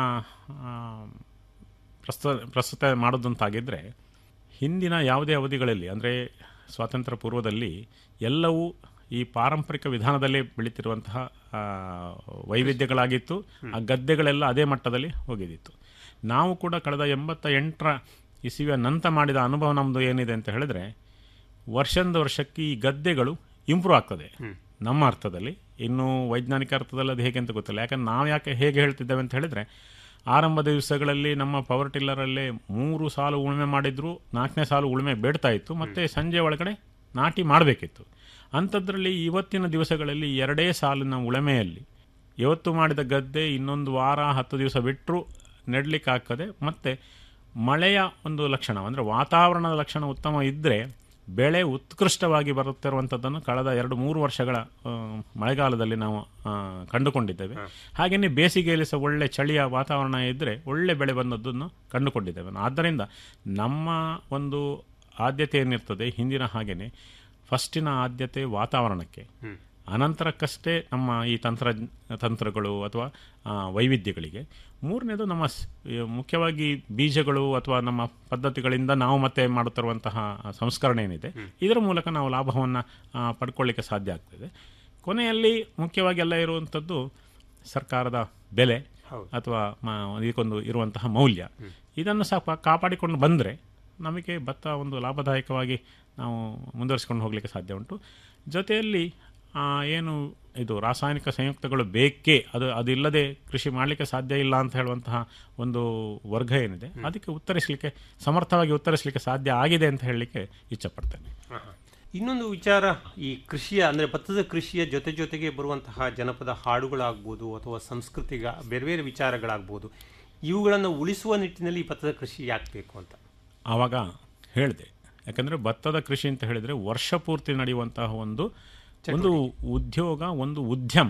ಪ್ರಸ್ತುತ ಪ್ರಸ್ತುತ ಮಾಡೋದಂತಾಗಿದ್ದರೆ ಹಿಂದಿನ ಯಾವುದೇ ಅವಧಿಗಳಲ್ಲಿ ಅಂದರೆ ಸ್ವಾತಂತ್ರ್ಯ ಪೂರ್ವದಲ್ಲಿ ಎಲ್ಲವೂ ಈ ಪಾರಂಪರಿಕ ವಿಧಾನದಲ್ಲೇ ಬೆಳೀತಿರುವಂತಹ ಆ, ವೈವಿಧ್ಯಗಳಾಗಿತ್ತು ಆ ಗದ್ದೆಗಳೆಲ್ಲ ಅದೇ ಮಟ್ಟದಲ್ಲಿ ಹೋಗಿದ್ದಿತ್ತು ನಾವು ಕೂಡ ಕಳೆದ ಎಂಬತ್ತ ಎಂಟರ ಇಸುವಿಯ ನಂತರ ಮಾಡಿದ ಅನುಭವ ನಮ್ಮದು ಏನಿದೆ ಅಂತ ಹೇಳಿದ್ರೆ ವರ್ಷದಿಂದ ವರ್ಷಕ್ಕೆ ಈ ಗದ್ದೆಗಳು ಇಂಪ್ರೂವ್ ಆಗ್ತದೆ ನಮ್ಮ ಅರ್ಥದಲ್ಲಿ ಇನ್ನು ವೈಜ್ಞಾನಿಕ ಅರ್ಥದಲ್ಲಿ ಅದು ಹೇಗೆ ಅಂತ ಗೊತ್ತಿಲ್ಲ ಯಾಕಂದ್ರೆ ನಾವು ಯಾಕೆ ಹೇಗೆ ಹೇಳ್ತಿದ್ದೇವೆ ಅಂತ ಹೇಳಿದ್ರೆ ಆರಂಭದ ದಿವಸಗಳಲ್ಲಿ ನಮ್ಮ ಪವರ್ ಟಿಲ್ಲರಲ್ಲೇ ಮೂರು ಸಾಲು ಉಳುಮೆ ಮಾಡಿದ್ರು ನಾಲ್ಕನೇ ಸಾಲು ಉಳುಮೆ ಬೇಡ್ತಾ ಇತ್ತು ಮತ್ತೆ ಸಂಜೆ ಒಳಗಡೆ ನಾಟಿ ಮಾಡಬೇಕಿತ್ತು ಅಂಥದ್ರಲ್ಲಿ ಇವತ್ತಿನ ದಿವಸಗಳಲ್ಲಿ ಎರಡೇ ಸಾಲಿನ ಉಳುಮೆಯಲ್ಲಿ ಇವತ್ತು ಮಾಡಿದ ಗದ್ದೆ ಇನ್ನೊಂದು ವಾರ ಹತ್ತು ದಿವಸ ಬಿಟ್ಟರು ನೆಡ್ಲಿಕ್ಕೆ ಆಗ್ತದೆ ಮತ್ತು ಮಳೆಯ ಒಂದು ಲಕ್ಷಣ ಅಂದರೆ ವಾತಾವರಣದ ಲಕ್ಷಣ ಉತ್ತಮ ಇದ್ದರೆ ಬೆಳೆ ಉತ್ಕೃಷ್ಟವಾಗಿ ಬರುತ್ತಿರುವಂಥದ್ದನ್ನು ಕಳೆದ ಎರಡು ಮೂರು ವರ್ಷಗಳ ಆ, ಮಳೆಗಾಲದಲ್ಲಿ ನಾವು ಆ, ಕಂಡುಕೊಂಡಿದ್ದೇವೆ ಹಾಗೆಯೇ ಬೇಸಿಗೆಯಲ್ಲಿ ಸಹ ಒಳ್ಳೆ ಚಳಿಯ ವಾತಾವರಣ ಇದ್ದರೆ ಒಳ್ಳೆ ಬೆಳೆ ಬಂದದ್ದನ್ನು ಕಂಡುಕೊಂಡಿದ್ದೇವೆ ಆದ್ದರಿಂದ ನಮ್ಮ ಒಂದು ಆದ್ಯತೆ ಏನಿರ್ತದೆ ಹಿಂದಿನ ಹಾಗೆಯೇ ಫಸ್ಟಿನ ಆದ್ಯತೆ ವಾತಾವರಣಕ್ಕೆ ಅನಂತರಕ್ಕಷ್ಟೇ ನಮ್ಮ ಈ ತಂತ್ರ ತಂತ್ರಗಳು ಅಥವಾ ಆ, ವೈವಿಧ್ಯಗಳಿಗೆ ಮೂರನೇದು ನಮ್ಮ ಸ್- ಈ ಮುಖ್ಯವಾಗಿ ಬೀಜಗಳು ಅಥವಾ ನಮ್ಮ ಪದ್ಧತಿಗಳಿಂದ ನಾವು ಮತ್ತೆ ಮಾಡುತ್ತಿರುವಂತಹ ಸಂಸ್ಕರಣೆ ಏನಿದೆ ಇದರ ಮೂಲಕ ನಾವು ಲಾಭವನ್ನು ಪಡ್ಕೊಳ್ಳಿಕ್ಕೆ ಸಾಧ್ಯ ಆಗ್ತದೆ ಕೊನೆಯಲ್ಲಿ ಮುಖ್ಯವಾಗಿ ಎಲ್ಲ ಇರುವಂಥದ್ದು ಸರ್ಕಾರದ ಬೆಲೆ ಅಥವಾ ಮ- ಇದಕ್ಕೊಂದು ಇರುವಂತಹ ಮೌಲ್ಯ ಇದನ್ನು ಸಹ ಪಾ- ಕಾಪಾಡಿಕೊಂಡು ಬಂದರೆ ನಮಗೆ ಭತ್ತ ಒಂದು ಲಾಭದಾಯಕವಾಗಿ ನಾವು ಮುಂದುವರಿಸಿಕೊಂಡು ಹೋಗಲಿಕ್ಕೆ ಸಾಧ್ಯ ಉಂಟು ಜೊತೆಯಲ್ಲಿ ಆ, ಏನು ಇದು ರಾಸಾಯನಿಕ ಸಂಯುಕ್ತಗಳು ಬೇಕೇ ಅದು ಅದಿಲ್ಲದೆ ಕೃಷಿ ಮಾಡಲಿಕ್ಕೆ ಸಾಧ್ಯ ಇಲ್ಲ ಅಂತ ಹೇಳುವಂತಹ ಒಂದು ವರ್ಗ ಏನಿದೆ ಅದಕ್ಕೆ ಉತ್ತರಿಸಲಿಕ್ಕೆ ಸಮರ್ಥವಾಗಿ ಉತ್ತರಿಸಲಿಕ್ಕೆ ಸಾಧ್ಯ ಆಗಿದೆ ಅಂತ ಹೇಳಲಿಕ್ಕೆ ಇಚ್ಛಪಡ್ತೇನೆ ಇನ್ನೊಂದು ವಿಚಾರ ಈ ಕೃಷಿಯ ಅಂದರೆ ಭತ್ತದ ಕೃಷಿಯ ಜೊತೆ ಜೊತೆಗೆ ಬರುವಂತಹ ಜನಪದ ಹಾಡುಗಳಾಗ್ಬೋದು ಅಥವಾ ಸಂಸ್ಕೃತಿಗ ಬೇರೆ ಬೇರೆ ವಿಚಾರಗಳಾಗ್ಬೋದು ಇವುಗಳನ್ನು ಉಳಿಸುವ ನಿಟ್ಟಿನಲ್ಲಿ ಈ ಭತ್ತದ ಕೃಷಿ ಯಾಕೆ ಬೇಕು ಅಂತ ಆವಾಗ ಹೇಳಿದೆ ಯಾಕಂದರೆ ಭತ್ತದ ಕೃಷಿ ಅಂತ ಹೇಳಿದರೆ ವರ್ಷ ಪೂರ್ತಿ ನಡೆಯುವಂತಹ ಒಂದು ಒಂದು ಉದ್ಯೋಗ ಒಂದು ಉದ್ಯಮ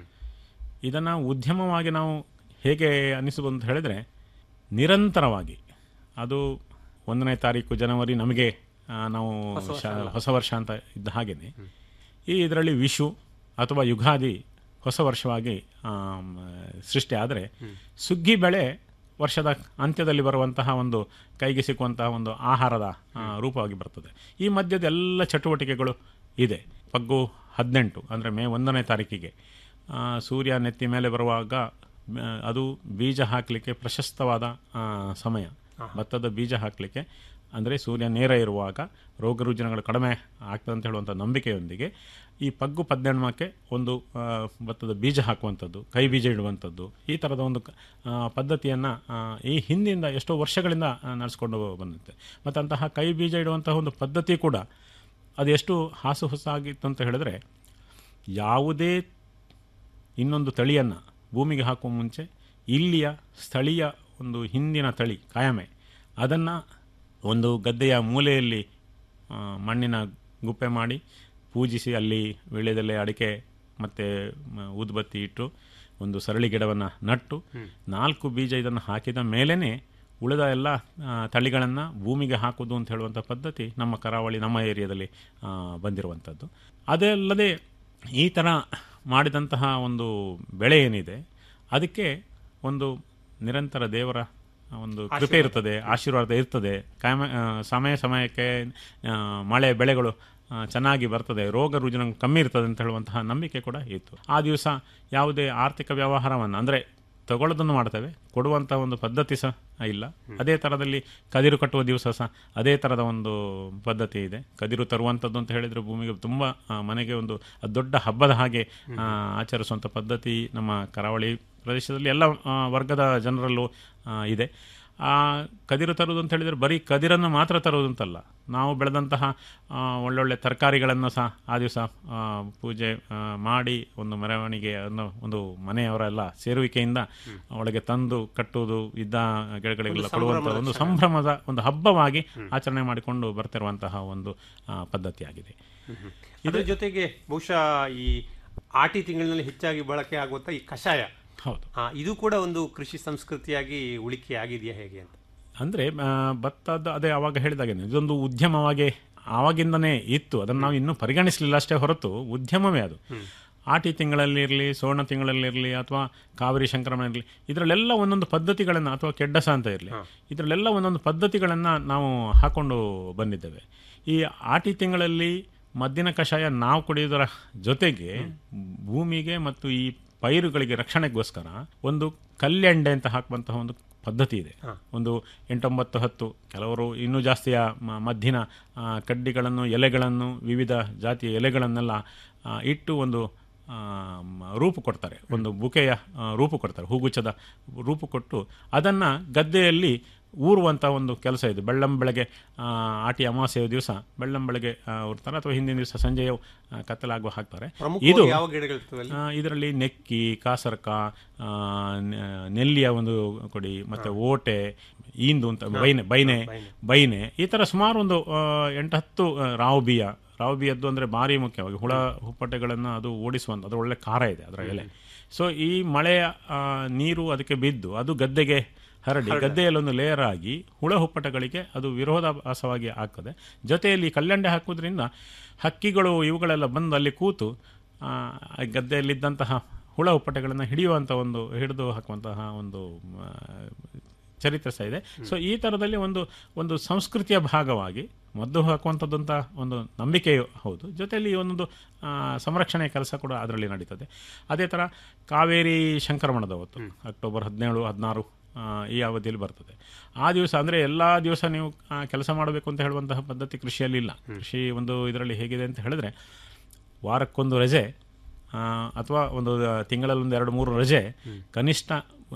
ಇದನ್ನು ಉದ್ಯಮವಾಗಿ ನಾವು ಹೇಗೆ ಅನಿಸಬಹುದು ಅಂತ ಹೇಳಿದರೆ ನಿರಂತರವಾಗಿ ಅದು ಒಂದನೇ ತಾರೀಕು ಜನವರಿ ನಮಗೆ ಆ, ನಾವು ಶಾ- ಹೊಸ ವರ್ಷ ಅಂತ ಇದ್ದ ಹಾಗೆಯೇ ಈ ಇದರಲ್ಲಿ ವಿಶು ಅಥವಾ ಯುಗಾದಿ ಹೊಸ ವರ್ಷವಾಗಿ ಆಮ್, ಸೃಷ್ಟಿ ಆದರೆ ಸುಗ್ಗಿ ಬೆಳೆ ವರ್ಷದ ಅಂತ್ಯದಲ್ಲಿ ಬರುವಂತಹ ಒಂದು ಕೈಗೆ ಸಿಕ್ಕುವಂತಹ ಒಂದು ಆಹಾರದ ಆ, ರೂಪವಾಗಿ ಬರ್ತದೆ ಈ ಮಧ್ಯದ ಎಲ್ಲ ಚಟುವಟಿಕೆಗಳು ಇದೆ ಪಗ್ಗು ಹದಿನೆಂಟು ಅಂದರೆ ಮೇ ಒಂದನೇ ತಾರೀಕಿಗೆ ಆ, ಸೂರ್ಯ ನೆತ್ತಿ ಮೇಲೆ ಬರುವಾಗ ಆ, ಅದು ಬೀಜ ಹಾಕಲಿಕ್ಕೆ ಪ್ರಶಸ್ತವಾದ ಆ, ಸಮಯ ಭತ್ತದ ಬೀಜ ಹಾಕಲಿಕ್ಕೆ ಅಂದರೆ ಸೂರ್ಯ ನೇರ ಇರುವಾಗ ರೋಗ ರುಜಿನಗಳು ಕಡಿಮೆ ಆಗ್ತದೆ ಅಂತ ಹೇಳುವಂಥ ನಂಬಿಕೆಯೊಂದಿಗೆ ಈ ಪಗ್ಗು ಪದ್ದೆಣ್ಮಕ್ಕೆ ಒಂದು ಆ, ಭತ್ತದ ಬೀಜ ಹಾಕುವಂಥದ್ದು ಕೈ ಬೀಜ ಇಡುವಂಥದ್ದು ಈ ಥರದ ಒಂದು ಪದ್ಧತಿಯನ್ನು ಈ ಹಿಂದಿಂದ ಎಷ್ಟೋ ವರ್ಷಗಳಿಂದ ಆ, ನಡೆಸ್ಕೊಂಡು ಬಂದಿದೆ ಮತ್ತು ಅಂತಹ ಕೈ ಬೀಜ ಇಡುವಂತಹ ಒಂದು ಪದ್ಧತಿ ಕೂಡ ಅದು ಎಷ್ಟು ಹಾಸು ಹೊಸಾಗಿತ್ತು ಅಂತ ಹೇಳಿದ್ರೆ ಯಾವುದೇ ಇನ್ನೊಂದು ತಳಿಯನ್ನು ಭೂಮಿಗೆ ಹಾಕುವ ಮುಂಚೆ ಇಲ್ಲಿಯ ಸ್ಥಳೀಯ ಒಂದು ಹಿಂದಿನ ತಳಿ ಕಾಯಮೆ ಅದನ್ನು ಒಂದು ಗದ್ದೆಯ ಮೂಲೆಯಲ್ಲಿ ಆ, ಮಣ್ಣಿನ ಗುಪ್ಪೆ ಮಾಡಿ ಪೂಜಿಸಿ ಅಲ್ಲಿ ವೀಳ್ಯದೆಲೆ ಅಡಿಕೆ ಮತ್ತು ಊದುಬತ್ತಿ ಇಟ್ಟು ಒಂದು ಸರಳಿ ಗಿಡವನ್ನು ನಟ್ಟು ನಾಲ್ಕು ಬೀಜ ಇದನ್ನು ಹಾಕಿದ ಮೇಲೇ ಉಳಿದ ಎಲ್ಲ ತಳಿಗಳನ್ನು ಭೂಮಿಗೆ ಹಾಕೋದು ಅಂತ ಹೇಳುವಂಥ ಪದ್ಧತಿ ನಮ್ಮ ಕರಾವಳಿ ನಮ್ಮ ಏರಿಯಾದಲ್ಲಿ ಆ, ಬಂದಿರುವಂಥದ್ದು ಅದೇ ಅಲ್ಲದೆ ಈ ಥರ ಮಾಡಿದಂತಹ ಒಂದು ಬೆಳೆ ಏನಿದೆ ಅದಕ್ಕೆ ಒಂದು ನಿರಂತರ ದೇವರ ಒಂದು ಕೃಪೆ ಇರ್ತದೆ ಆಶೀರ್ವಾದ ಇರ್ತದೆ ಕಾಯಮ ಆ, ಸಮಯ ಸಮಯಕ್ಕೆ ಆ, ಮಳೆ ಬೆಳೆಗಳು ಆ, ಚೆನ್ನಾಗಿ ಬರ್ತದೆ ರೋಗ ರುಜಿನ ಕಮ್ಮಿ ಇರ್ತದೆ ಅಂತ ಹೇಳುವಂತಹ ನಂಬಿಕೆ ಕೂಡ ಇತ್ತು ಆ ದಿವಸ ಯಾವುದೇ ಆರ್ಥಿಕ ವ್ಯವಹಾರವನ್ನು ಅಂದರೆ ತಗೊಳ್ಳೋದನ್ನು ಮಾಡ್ತೇವೆ ಕೊಡುವಂಥ ಒಂದು ಪದ್ಧತಿ ಸಹ ಇಲ್ಲ ಅದೇ ಥರದಲ್ಲಿ ಕದಿರು ಕಟ್ಟುವ ದಿವಸ ಸಹ ಅದೇ ಥರದ ಒಂದು ಪದ್ಧತಿ ಇದೆ ಕದಿರು ತರುವಂಥದ್ದು ಅಂತ ಹೇಳಿದರೆ ಭೂಮಿಗೆ ತುಂಬ ಆ, ಮನೆಗೆ ಒಂದು ಅದ್ ದೊಡ್ಡ ಹಬ್ಬದ ಹಾಗೆ ಆ, ಆಚರಿಸುವಂಥ ಪದ್ಧತಿ ನಮ್ಮ ಕರಾವಳಿ ಪ್ರದೇಶದಲ್ಲಿ ಎಲ್ಲ ಆ, ವರ್ಗದ ಜನರಲ್ಲೂ ಆ, ಇದೆ ಆ ಕದಿರು ತರುವುದು ಅಂತ ಹೇಳಿದರೆ ಬರೀ ಕದಿರನ್ನು ಮಾತ್ರ ತರುವುದು ಅಂತಲ್ಲ ನಾವು ಬೆಳೆದಂತಹ ಆ, ಒಳ್ಳೊಳ್ಳೆ ತರಕಾರಿಗಳನ್ನು ಸಹ ಆ ದಿವಸ ಆ, ಪೂಜೆ ಆ, ಮಾಡಿ ಒಂದು ಮೆರವಣಿಗೆ ಅನ್ನೋ ಒಂದು ಮನೆಯವರೆಲ್ಲ ಸೇರುವಿಕೆಯಿಂದ ಒಳಗೆ ತಂದು ಕಟ್ಟುವುದು ಇದ್ದ ಗಿಡಗಳಿಗೆಲ್ಲ ಕೊಡುವಂಥ ಒಂದು ಸಂಭ್ರಮದ ಒಂದು ಹಬ್ಬವಾಗಿ ಆಚರಣೆ ಮಾಡಿಕೊಂಡು ಬರ್ತಿರುವಂತಹ ಒಂದು ಆ, ಪದ್ಧತಿಯಾಗಿದೆ ಇದರ ಜೊತೆಗೆ ಬಹುಶಃ ಈ ಆಟಿ ತಿಂಗಳಿನಲ್ಲಿ ಹೆಚ್ಚಾಗಿ ಬಳಕೆ ಆಗುವಂಥ ಈ ಕಷಾಯ ಹೌದು ಆ, ಇದು ಕೂಡ ಒಂದು ಕೃಷಿ ಸಂಸ್ಕೃತಿಯಾಗಿ ಉಳಿಕೆ ಆಗಿದೆಯಾ ಹೇಗೆ ಅಂತ ಅಂದರೆ ಭತ್ತದ ಅದೇ ಆವಾಗ ಹೇಳಿದಾಗೆ ಇದೊಂದು ಉದ್ಯಮವಾಗಿ ಆವಾಗಿಂದನೇ ಇತ್ತು ಅದನ್ನು ನಾವು ಇನ್ನೂ ಪರಿಗಣಿಸಲಿಲ್ಲ ಅಷ್ಟೇ ಹೊರತು ಉದ್ಯಮವೇ ಅದು ಆಟಿ ತಿಂಗಳಲ್ಲಿರಲಿ ಸೋಣ ತಿಂಗಳಲ್ಲಿರಲಿ ಅಥವಾ ಕಾವೇರಿ ಸಂಕ್ರಮಣ ಇರಲಿ ಇದರಲ್ಲೆಲ್ಲ ಒಂದೊಂದು ಪದ್ಧತಿಗಳನ್ನು ಅಥವಾ ಕೆಡ್ಡಸ ಅಂತ ಇರಲಿ ಇದರಲ್ಲೆಲ್ಲ ಒಂದೊಂದು ಪದ್ಧತಿಗಳನ್ನು ನಾವು ಹಾಕೊಂಡು ಬಂದಿದ್ದೇವೆ ಈ ಆಟಿ ತಿಂಗಳಲ್ಲಿ ಮದ್ದಿನ ಕಷಾಯ ನಾವು ಕುಡಿಯೋದರ ಜೊತೆಗೆ ಭೂಮಿಗೆ ಮತ್ತು ಈ ಪೈರುಗಳಿಗೆ ರಕ್ಷಣೆಗೋಸ್ಕರ ಒಂದು ಕಲ್ಲೆಂಡೆ ಅಂತ ಹಾಕುವಂತಹ ಒಂದು ಪದ್ಧತಿ ಇದೆ ಒಂದು ಎಂಟೊಂಬತ್ತು ಹತ್ತು ಕೆಲವರು ಇನ್ನೂ ಜಾಸ್ತಿಯ ಮ- ಮದ್ದಿನ ಆ, ಕಡ್ಡಿಗಳನ್ನು ಎಲೆಗಳನ್ನು ವಿವಿಧ ಜಾತಿಯ ಎಲೆಗಳನ್ನೆಲ್ಲ ಆ, ಇಟ್ಟು ಒಂದು ಆ, ಮ- ರೂಪು ಕೊಡ್ತಾರೆ ಒಂದು ಬುಕೆಯ ಆ, ರೂಪು ಕೊಡ್ತಾರೆ ಹೂಗುಚ್ಛದ ರೂಪು ಕೊಟ್ಟು ಅದನ್ನು ಗದ್ದೆಯಲ್ಲಿ ಊರುವಂಥ ಒಂದು ಕೆಲಸ ಇದೆ ಬೆಳ್ಳಂ ಬೆಳಗ್ಗೆ ಆ, ಆಟಿ ಅಮಾವಾಸ್ಯೆಯ ದಿವಸ ಬೆಳ್ಳಂ ಬೆಳಗ್ಗೆ ಆ, ಊರ್ತಾರೆ ಅಥವಾ ಹಿಂದಿನ ದಿವಸ ಸಂಜೆಯು ಆ, ಕತ್ತಲಾಗುವ ಹಾಕ್ತಾರೆ ಇದು ಯಾವ ಗಿಡಗಳಿರ್ತವೆ ಅಲ್ಲಿ? ಆ, ಇದರಲ್ಲಿ ನೆಕ್ಕಿ ಕಾಸರ್ಕ ಆ, ನೆ- ನೆಲ್ಲಿಯ ಒಂದು ಕೊಡಿ ಮತ್ತೆ ಓಟೆ ಈಂದು ಅಂತ ಬೈನೆ ಬೈನೆ ಬೈನೆ ಈ ತರ ಸುಮಾರು ಒಂದು ಆ, ಎಂಟು ಹತ್ತು ಆ, ರಾವ್ ಬಿಯ ರಾವ್ ಬಿಯದ್ದು ಅಂದ್ರೆ ಭಾರಿ ಮುಖ್ಯವಾಗಿ ಹುಳ ಹುಪ್ಪಟೆಗಳನ್ನು ಅದು ಓಡಿಸುವಂತ ಅದು ಒಳ್ಳೆ ಖಾರ ಇದೆ ಅದರ ಎಲೆ ಸೊ ಈ ಮಳೆಯ ಆ, ನೀರು ಅದಕ್ಕೆ ಬಿದ್ದು ಅದು ಗದ್ದೆಗೆ ಹರಡಿ ಗದ್ದೆಯಲ್ಲಿ ಒಂದು ಲೇಯರ್ ಆಗಿ ಹುಳ ಹುಪ್ಪಟಗಳಿಗೆ ಅದು ವಿರೋಧಾಭಾಸವಾಗಿ ಆಗ್ತದೆ ಜೊತೆಯಲ್ಲಿ ಕಲ್ಲಂಡೆ ಹಾಕೋದ್ರಿಂದ ಹಕ್ಕಿಗಳು ಇವುಗಳೆಲ್ಲ ಬಂದು ಅಲ್ಲಿ ಕೂತು ಆ, ಆ ಗದ್ದೆಯಲ್ಲಿದ್ದಂತಹ ಹುಳ ಹುಪ್ಪಟೆಗಳನ್ನು ಹಿಡಿಯುವಂಥ ಒಂದು ಹಿಡಿದು ಹಾಕುವಂತಹ ಒಂದು ಆ, ಚರಿತ್ರೆ ಸಹ ಇದೆ ಸೊ ಈ ಥರದಲ್ಲಿ ಒಂದು ಒಂದು ಸಂಸ್ಕೃತಿಯ ಭಾಗವಾಗಿ ಮದ್ದು ಹಾಕುವಂಥದ್ದಂಥ ಒಂದು ನಂಬಿಕೆಯು ಹೌದು ಜೊತೆಯಲ್ಲಿ ಒಂದೊಂದು ಆ, ಸಂರಕ್ಷಣೆಯ ಕೆಲಸ ಕೂಡ ಅದರಲ್ಲಿ ನಡೀತದೆ ಅದೇ ಥರ ಕಾವೇರಿ ಸಂಕ್ರಮಣದ ಹೊತ್ತು ಅಕ್ಟೋಬರ್ ಹದಿನೇಳು ಹದಿನಾರು ಆ, ಈ ಅವಧಿಯಲ್ಲಿ ಬರ್ತದೆ ಆ ದಿವಸ ಅಂದರೆ ಎಲ್ಲ ದಿವಸ ನೀವು ಆ, ಕೆಲಸ ಮಾಡಬೇಕು ಅಂತ ಹೇಳುವಂತಹ ಪದ್ಧತಿ ಕೃಷಿಯಲ್ಲಿ ಇಲ್ಲ ಕೃಷಿ ಒಂದು ಇದರಲ್ಲಿ ಹೇಗಿದೆ ಅಂತ ಹೇಳಿದ್ರೆ ವಾರಕ್ಕೊಂದು ರಜೆ ಆ, ಅಥವಾ ಒಂದು ತಿಂಗಳಲ್ಲಿ ಒಂದು ಎರಡು ಮೂರು ರಜೆ ಕನಿಷ್ಠ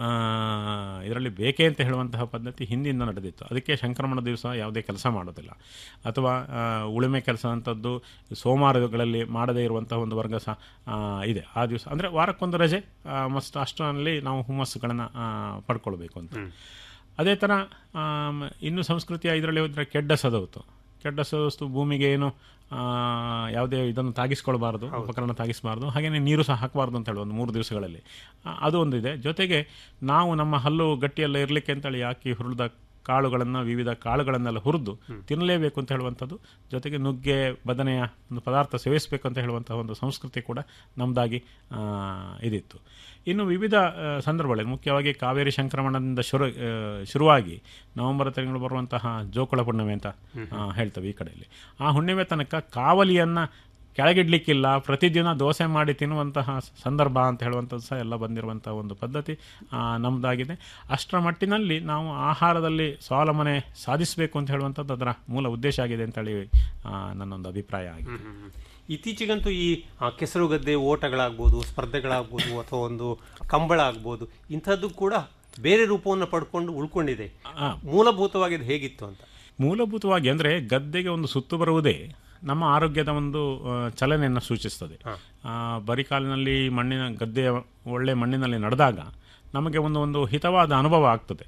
ಇದರಲ್ಲಿ ಬೇಕೇ ಅಂತ ಹೇಳುವಂತಹ ಪದ್ಧತಿ ಹಿಂದಿಂದ ನಡೆದಿತ್ತು ಅದಕ್ಕೆ ಸಂಕ್ರಮಣ ದಿವಸ ಯಾವುದೇ ಕೆಲಸ ಮಾಡೋದಿಲ್ಲ ಅಥವಾ ಆ, ಉಳುಮೆ ಕೆಲಸ ಅಂಥದ್ದು ಸೋಮವಾರಗಳಲ್ಲಿ ಮಾಡದೇ ಇರುವಂತಹ ಒಂದು ವರ್ಗ ಸಹ ಆ, ಇದೆ ಆ ದಿವಸ ಅಂದರೆ ವಾರಕ್ಕೊಂದು ರಜೆ ಮಸ್ಟ್ ಅಷ್ಟರಲ್ಲಿ ನಾವು ಹುಮ್ಮಸ್ಸುಗಳನ್ನು ಪಡ್ಕೊಳ್ಬೇಕು ಅಂತ ಅದೇ ಥರ ಆಮ್, ಇನ್ನು ಸಂಸ್ಕೃತಿಯ ಇದರಲ್ಲಿ ಹೋದರೆ ಕೆಡ್ಡ ಸದವತ್ತು ಕೆಡ್ಡ ಸದವಸ್ತು ಭೂಮಿಗೆ ಏನು ಆ, ಯಾವುದೇ ಇದನ್ನು ತಾಗಿಸ್ಕೊಳ್ಬಾರ್ದು ಉಪಕರಣ ತಾಗಿಸಬಾರ್ದು ಹಾಗೆಯೇ ನೀರು ಸಹ ಹಾಕಬಾರ್ದು ಅಂತ ಹೇಳಿ ಒಂದು ಮೂರು ದಿವಸಗಳಲ್ಲಿ ಆ, ಅದು ಒಂದಿದೆ ಜೊತೆಗೆ ನಾವು ನಮ್ಮ ಹಲ್ಲು ಗಟ್ಟಿಯೆಲ್ಲ ಇರಲಿಕ್ಕೆ ಅಂತೇಳಿ ಹಾಕಿ ಹುರಿದ ಕಾಳುಗಳನ್ನು ವಿವಿಧ ಕಾಳುಗಳನ್ನೆಲ್ಲ ಹುರಿದು ತಿನ್ನಲೇಬೇಕು ಅಂತ ಹೇಳುವಂಥದ್ದು ಜೊತೆಗೆ ನುಗ್ಗೆ ಬದನೆಯ ಒಂದು ಪದಾರ್ಥ ಸೇವಿಸಬೇಕು ಅಂತ ಹೇಳುವಂತಹ ಒಂದು ಸಂಸ್ಕೃತಿ ಕೂಡ ನಮ್ಮದಾಗಿ ಇದಿತ್ತು ಇನ್ನು ವಿವಿಧ ಆ, ಸಂದರ್ಭಗಳಲ್ಲಿ ಮುಖ್ಯವಾಗಿ ಕಾವೇರಿ ಸಂಕ್ರಮಣದಿಂದ ಶುರು ಆ, ಶುರುವಾಗಿ ನವೆಂಬರ್ ತಿಂಗಳು ಬರುವಂತಹ ಜೋಕುಳ ಹುಣ್ಣಿಮೆ ಅಂತ ಆ, ಹೇಳ್ತೇವೆ ಈ ಕಡೆಯಲ್ಲಿ ಆ ಹುಣ್ಣಿಮೆ ತನಕ ಕಾವಲಿಯನ್ನು ಕೆಳಗಿಡ್ಲಿಕ್ಕಿಲ್ಲ ಪ್ರತಿದಿನ ದೋಸೆ ಮಾಡಿ ತಿನ್ನುವಂತಹ ಸಂದರ್ಭ ಅಂತ ಹೇಳುವಂಥದ್ದು ಸಹ ಎಲ್ಲ ಬಂದಿರುವಂತಹ ಒಂದು ಪದ್ಧತಿ ಆ, ನಮ್ಮದಾಗಿದೆ ಅಷ್ಟರ ಮಟ್ಟಿನಲ್ಲಿ ನಾವು ಆಹಾರದಲ್ಲಿ ಸ್ವಾವಲಂಬನೆ ಸಾಧಿಸಬೇಕು ಅಂತ ಹೇಳುವಂಥದ್ದು ಅದರ ಮೂಲ ಉದ್ದೇಶ ಆಗಿದೆ ಅಂತೇಳಿ ಆ, ನನ್ನೊಂದು ಅಭಿಪ್ರಾಯ ಆಗಿದೆ ಇತ್ತೀಚೆಗಂತೂ ಈ ಆ, ಕೆಸರು ಗದ್ದೆ ಓಟಗಳಾಗ್ಬೋದು ಸ್ಪರ್ಧೆಗಳಾಗ್ಬೋದು ಅಥವಾ ಒಂದು ಕಂಬಳ ಆಗ್ಬೋದು ಇಂಥದ್ದು ಕೂಡ ಬೇರೆ ರೂಪವನ್ನು ಪಡ್ಕೊಂಡು ಉಳ್ಕೊಂಡಿದೆ ಮೂಲಭೂತವಾಗಿ ಇದು ಹೇಗಿತ್ತು ಅಂತ ಮೂಲಭೂತವಾಗಿ ಅಂದರೆ ಗದ್ದೆಗೆ ಒಂದು ಸುತ್ತು ಬರುವುದೇ ನಮ್ಮ ಆರೋಗ್ಯದ ಒಂದು ಆ, ಚಲನೆಯನ್ನು ಸೂಚಿಸ್ತದೆ ಆ, ಬರೀ ಕಾಲಿನಲ್ಲಿ ಮಣ್ಣಿನ ಗದ್ದೆಯ ಒಳ್ಳೆ ಮಣ್ಣಿನಲ್ಲಿ ನಡೆದಾಗ ನಮಗೆ ಒಂದು ಒಂದು ಹಿತವಾದ ಅನುಭವ ಆಗ್ತದೆ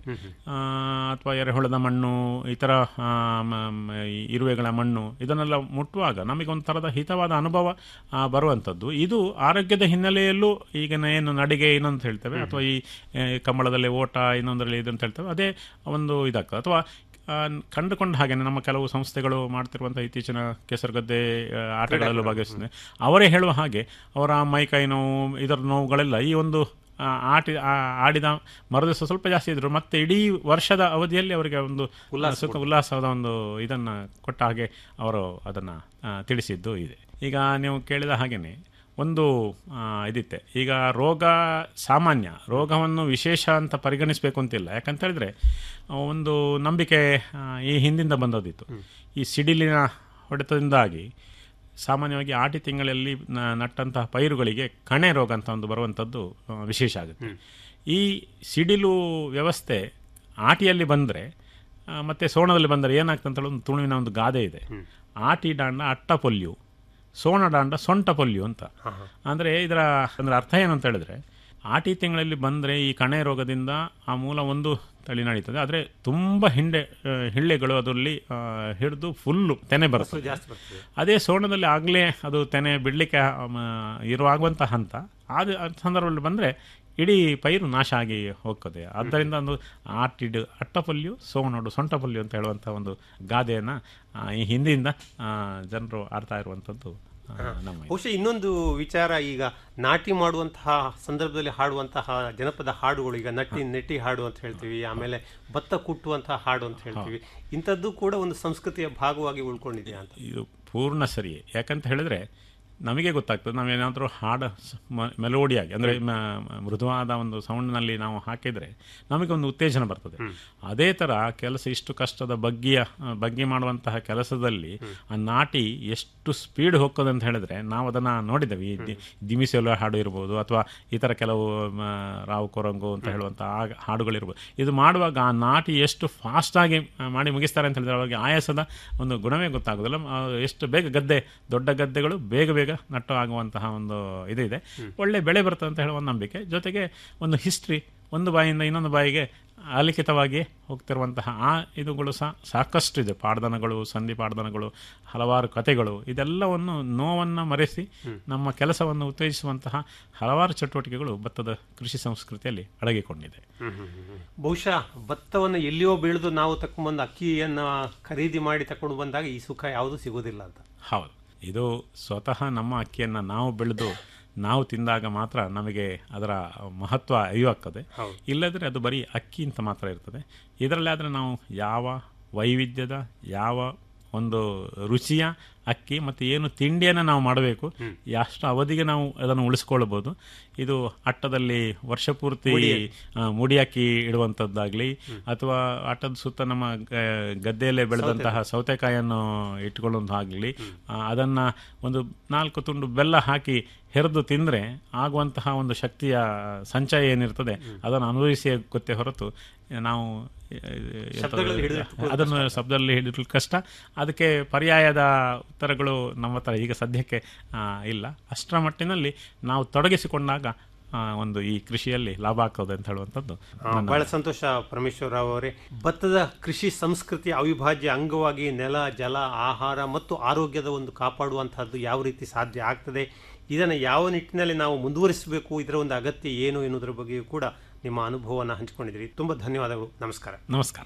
ಅಥವಾ ಎರೆಹೊಳದ ಮಣ್ಣು ಇತರ ಆ, ಮ- ಮ- ಈ ಇರುವೆಗಳ ಮಣ್ಣು ಇದನ್ನೆಲ್ಲ ಮುಟ್ಟುವಾಗ ನಮಗೆ ಒಂದು ಥರದ ಹಿತವಾದ ಅನುಭವ ಆ, ಬರುವಂಥದ್ದು ಇದು ಆರೋಗ್ಯದ ಹಿನ್ನೆಲೆಯಲ್ಲೂ ಈಗ ಏನು ನಡಿಗೆ ಇನ್ನೊಂದು ಹೇಳ್ತೇವೆ ಅಥವಾ ಈ ಆ, ಕಂಬಳದಲ್ಲಿ ಓಟ ಇನ್ನೊಂದರಲ್ಲಿ ಇದಂತ ಹೇಳ್ತೇವೆ ಅದೇ ಒಂದು ಇದಾಗ್ತದೆ ಅಥವಾ ಆ, ಕಂಡುಕೊಂಡ ಹಾಗೆಯೇ ನಮ್ಮ ಕೆಲವು ಸಂಸ್ಥೆಗಳು ಮಾಡ್ತಿರುವಂಥ ಇತ್ತೀಚಿನ ಕೆಸರುಗದ್ದೆ ಆ, ಆಟಗಳಲ್ಲೂ ಭಾಗವಹಿಸಿದೆ ಅವರೇ ಹೇಳುವ ಹಾಗೆ ಅವರ ಮೈಕೈ ನೋವು ಇದರ ನೋವುಗಳೆಲ್ಲ ಈ ಒಂದು ಆ, ಆಟಿ ಆ- ಆಡಿದ ಮರುದಿವಸ ಸ್ವಲ್ಪ ಜಾಸ್ತಿ ಇದ್ರು ಮತ್ತೆ ಇಡೀ ವರ್ಷದ ಅವಧಿಯಲ್ಲಿ ಅವರಿಗೆ ಒಂದು ಸುಖ ಉಲ್ಲಾಸದ ಒಂದು ಇದನ್ನು ಕೊಟ್ಟ ಹಾಗೆ ಅವರು ಅದನ್ನು ತಿಳಿಸಿದ್ದು ಇದೆ ಈಗ ನೀವು ಕೇಳಿದ ಹಾಗೆಯೇ ಒಂದು ಆ, ಇದಿತ್ತೆ ಈಗ ರೋಗ ಸಾಮಾನ್ಯ ರೋಗವನ್ನು ವಿಶೇಷ ಅಂತ ಪರಿಗಣಿಸಬೇಕು ಅಂತಿಲ್ಲ ಯಾಕಂತ ಹೇಳಿದ್ರೆ ಆ, ಒಂದು ನಂಬಿಕೆ ಆ, ಈ ಹಿಂದಿಂದ ಬಂದದಿತ್ತು ಈ ಸಿಡಿಲಿನ ಹೊಡೆತದಿಂದಾಗಿ ಸಾಮಾನ್ಯವಾಗಿ ಆಟಿ ತಿಂಗಳಲ್ಲಿ ನ- ನಟ್ಟಂತಹ ಪೈರುಗಳಿಗೆ ಕಣೆ ರೋಗ ಅಂತ ಒಂದು ಬರುವಂಥದ್ದು ಆ, ವಿಶೇಷ ಆಗುತ್ತೆ ಈ ಸಿಡಿಲು ವ್ಯವಸ್ಥೆ ಆಟಿಯಲ್ಲಿ ಬಂದರೆ ಮತ್ತು ಸೋಣದಲ್ಲಿ ಬಂದರೆ ಏನಾಗ್ತದೆ ಅಂತ ಹೇಳಿ ಒಂದು ತುಳುವಿನ ಒಂದು ಗಾದೆ ಇದೆ ಆಟಿ ಡಾಂಡ ಅಟ್ಟ ಪೊಲ್ಯು ಸೋಣ ಡಾಂಡ ಸೊಂಟ ಪೊಲ್ಯು ಅಂತ ಅಂದರೆ ಇದರ ಅಂದರೆ ಅರ್ಥ ಏನು ಅಂತ ಹೇಳಿದ್ರೆ ಆಟಿ ತಿಂಗಳಲ್ಲಿ ಬಂದರೆ ಈ ಕಣೆ ರೋಗದಿಂದ ಆ ಮೂಲ ಒಂದು ತಳಿ ನಡೀತದೆ ಆದರೆ ತುಂಬ ಹಿಂಡೆ ಆ, ಹಿಳ್ಳೆಗಳು ಅದರಲ್ಲಿ ಹಿಡಿದು ಫುಲ್ಲು ತೆನೆ ಬರ್ತದೆ ಜಾಸ್ತಿ ಬರ್ತದೆ ಅದೇ ಸೋಣದಲ್ಲಿ ಆಗಲೇ ಅದು ತೆನೆ ಬಿಡಲಿಕ್ಕೆ ಇರುವಾಗುವಂಥ ಹಂತ ಆದ ಆ ಸಂದರ್ಭದಲ್ಲಿ ಬಂದರೆ ಇಡೀ ಪೈರು ನಾಶ ಆಗಿ ಹೋಗ್ತದೆ ಆದ್ದರಿಂದ ಒಂದು ಆಟಿಡು ಅಟ್ಟಪಲ್ಯು ಸೋಣಡು ಸೊಂಟಪಲ್ಯು ಅಂತ ಹೇಳುವಂಥ ಒಂದು ಗಾದೆಯನ್ನು ಈ ಹಿಂದಿಯಿಂದ ಜನರು ಆಡ್ತಾ ಇರುವಂಥದ್ದು ಆ, ನಮ್ಮ ಇದು. ಬಹುಶಃ ಇನ್ನೊಂದು ವಿಚಾರ ಈಗ ನಾಟಿ ಮಾಡುವಂತಹ ಸಂದರ್ಭದಲ್ಲಿ ಹಾಡುವಂತಹ ಜನಪದ ಹಾಡುಗಳು ಈಗ ನಟ್ಟಿ ನೆಟ್ಟಿ ಹಾಡು ಅಂತ ಹೇಳ್ತೀವಿ ಆಮೇಲೆ ಭತ್ತ ಕುಟ್ಟುವಂತಹ ಹಾಡು ಅಂತ ಹೇಳ್ತೀವಿ ಇಂಥದ್ದು ಕೂಡ ಒಂದು ಸಂಸ್ಕೃತಿಯ ಭಾಗವಾಗಿ ಉಳ್ಕೊಂಡಿದೆಯಾ ಅಂತ ಇದು ಪೂರ್ಣ ಸರಿಯೇ ಯಾಕಂತ ಹೇಳಿದ್ರೆ ನಮಗೆ ಗೊತ್ತಾಗ್ತದೆ ನಾವೇನಾದರೂ ಹಾಡು ಸ- ಮ- ಮೆಲೋಡಿಯಾಗಿ ಅಂದರೆ ಮೃದುವಾದ ಒಂದು ಸೌಂಡ್ನಲ್ಲಿ ನಾವು ಹಾಕಿದರೆ ನಮಗೆ ಒಂದು ಉತ್ತೇಜನ ಬರ್ತದೆ ಅದೇ ಥರ ಕೆಲಸ ಇಷ್ಟು ಕಷ್ಟದ ಬಗ್ಗಿಯ ಆ, ಬಗ್ಗಿ ಮಾಡುವಂತಹ ಕೆಲಸದಲ್ಲಿ ಆ ನಾಟಿ ಎಷ್ಟು ಸ್ಪೀಡ್ ಹೋಗ್ತದೆ ಅಂತ ಹೇಳಿದ್ರೆ ನಾವು ಅದನ್ನು ನೋಡಿದ್ದೇವೆ ಈ ದಿ- ದಿಮಿಸೆಲ್ಲ ಹಾಡು ಇರ್ಬೋದು ಅಥವಾ ಈ ಥರ ಕೆಲವು ಮ, ರಾವು ಕೊರಂಗು ಅಂತ ಹೇಳುವಂಥ ಆ ಹಾಡುಗಳಿರ್ಬೋದು ಇದು ಮಾಡುವಾಗ ಆ ನಾಟಿ ಎಷ್ಟು ಫಾಸ್ಟಾಗಿ ಮಾಡಿ ಮುಗಿಸ್ತಾರೆ ಅಂತ ಹೇಳಿದ್ರೆ ಅವಾಗ ಆಯಾಸದ ಒಂದು ಗುಣವೇ ಗೊತ್ತಾಗೋದಿಲ್ಲ ಆ, ಎಷ್ಟು ಬೇಗ ಗದ್ದೆ ದೊಡ್ಡ ಗದ್ದೆಗಳು ಬೇಗ ಬೇಗ ನಟ್ಟು ಆಗುವಂತಹ ಒಂದು ಇದಿದೆ ಒಳ್ಳೆ ಬೆಳೆ ಬರ್ತದೆ ಅಂತ ಹೇಳುವ ಒಂದು ನಂಬಿಕೆ ಜೊತೆಗೆ ಒಂದು ಹಿಸ್ಟ್ರಿ ಒಂದು ಬಾಯಿಯಿಂದ ಇನ್ನೊಂದು ಬಾಯಿಗೆ ಅಲಿಖಿತವಾಗಿ ಹೋಗ್ತಿರುವಂತಹ ಆ ಇದುಗಳು ಸಹ ಸಾಕಷ್ಟು ಇದೆ ಪಾಡ್ದನಗಳು ಸಂಧಿ ಪಾಡ್ದನಗಳು ಹಲವಾರು ಕಥೆಗಳು ಇದೆಲ್ಲವನ್ನು ನೋವನ್ನು ಮರೆಸಿ ನಮ್ಮ ಕೆಲಸವನ್ನು ಉತ್ತೇಜಿಸುವಂತಹ ಹಲವಾರು ಚಟುವಟಿಕೆಗಳು ಭತ್ತದ ಕೃಷಿ ಸಂಸ್ಕೃತಿಯಲ್ಲಿ ಅಡಗಿಕೊಂಡಿದೆ ಬಹುಶಃ ಭತ್ತವನ್ನು ಎಲ್ಲಿಯೋ ಬೆಳೆದು ನಾವು ತಕೊಂಡ್ಬಂದು ಅಕ್ಕಿಯನ್ನ ಖರೀದಿ ಮಾಡಿ ತಕೊಂಡು ಬಂದಾಗ ಈ ಸುಖ ಯಾವುದು ಸಿಗೋದಿಲ್ಲ ಅಂತ ಹೌದು ಇದು ಸ್ವತಃ ನಮ್ಮ ಅಕ್ಕಿಯನ್ನು ನಾವು ಬೆಳೆದು ನಾವು ತಿಂದಾಗ ಮಾತ್ರ ನಮಗೆ ಅದರ ಮಹತ್ವ ಅರಿವಾಗ್ತದೆ ಇಲ್ಲದ್ರೆ ಅದು ಬರೀ ಅಕ್ಕಿ ಅಂತ ಮಾತ್ರ ಇರ್ತದೆ ಇದರಲ್ಲಿ ಆದರೆ ನಾವು ಯಾವ ವೈವಿಧ್ಯದ ಯಾವ ಒಂದು ರುಚಿಯ ಅಕ್ಕಿ ಮತ್ತು ಏನು ತಿಂಡಿಯನ್ನು ನಾವು ಮಾಡಬೇಕು ಎಷ್ಟು ಅವಧಿಗೆ ನಾವು ಅದನ್ನು ಉಳಿಸ್ಕೊಳ್ಬೋದು ಇದು ಅಟ್ಟದಲ್ಲಿ ವರ್ಷ ಪೂರ್ತಿ ಆ, ಮುಡಿ ಅಕ್ಕಿ ಇಡುವಂಥದ್ದಾಗಲಿ ಅಥವಾ ಅಟ್ಟದ ಸುತ್ತ ನಮ್ಮ ಗ- ಗದ್ದೆಯಲ್ಲೇ ಬೆಳೆದಂತಹ ಸೌತೆಕಾಯನ್ನು ಇಟ್ಕೊಳ್ಳೋದಾಗಲಿ ಅದನ್ನು ಒಂದು ನಾಲ್ಕು ತುಂಡು ಬೆಲ್ಲ ಹಾಕಿ ಹೆರೆದು ತಿಂದರೆ ಆಗುವಂತಹ ಒಂದು ಶಕ್ತಿಯ ಸಂಚಯ ಏನಿರ್ತದೆ ಅದನ್ನು ಅನುಭವಿಸಿ ಗೊತ್ತೇ ಹೊರತು ನಾವು ಆ, ಎಂತ- ಶಬ್ದಗಳಲ್ಲಿ ಹಿಡಿದಿಟ್ಕೊಳ್ಳೋದು ಅದನ್ನು ಶಬ್ದದಲ್ಲಿ ಹಿಡಿದು ಕಷ್ಟ ಅದಕ್ಕೆ ಪರ್ಯಾಯದ ಉತ್ತರಗಳು ನಮ್ಮ ಹತ್ರ ಈಗ ಸದ್ಯಕ್ಕೆ ಆ, ಇಲ್ಲ ಅಷ್ಟರ ಮಟ್ಟಿನಲ್ಲಿ ನಾವು ತೊಡಗಿಸಿಕೊಂಡಾಗ ಆ, ಒಂದು ಈ ಕೃಷಿಯಲ್ಲಿ ಲಾಭ ಆಗ್ತದೆ ಅಂತ ಹೇಳುವಂಥದ್ದು ಆ, ಬಹಳ ಸಂತೋಷ ಪರಮೇಶ್ವರ ರಾವ್ ಅವರೇ ಭತ್ತದ ಕೃಷಿ ಸಂಸ್ಕೃತಿ ಅವಿಭಾಜ್ಯ ಅಂಗವಾಗಿ ನೆಲ ಜಲ ಆಹಾರ ಮತ್ತು ಆರೋಗ್ಯದ ಒಂದು ಕಾಪಾಡುವಂತಹದ್ದು ಯಾವ ರೀತಿ ಸಾಧ್ಯ ಆಗ್ತದೆ ಇದನ್ನು ಯಾವ ನಿಟ್ಟಿನಲ್ಲಿ ನಾವು ಮುಂದುವರಿಸಬೇಕು ಇದರ ಒಂದು ಅಗತ್ಯ ಏನು ಎನ್ನುವುದರ ಬಗ್ಗೆಯೂ ಕೂಡ ನಿಮ್ಮ ಅನುಭವವನ್ನು ಹಂಚಿಕೊಂಡಿದ್ದೀರಿ ತುಂಬ ಧನ್ಯವಾದಗಳು ನಮಸ್ಕಾರ ನಮಸ್ಕಾರ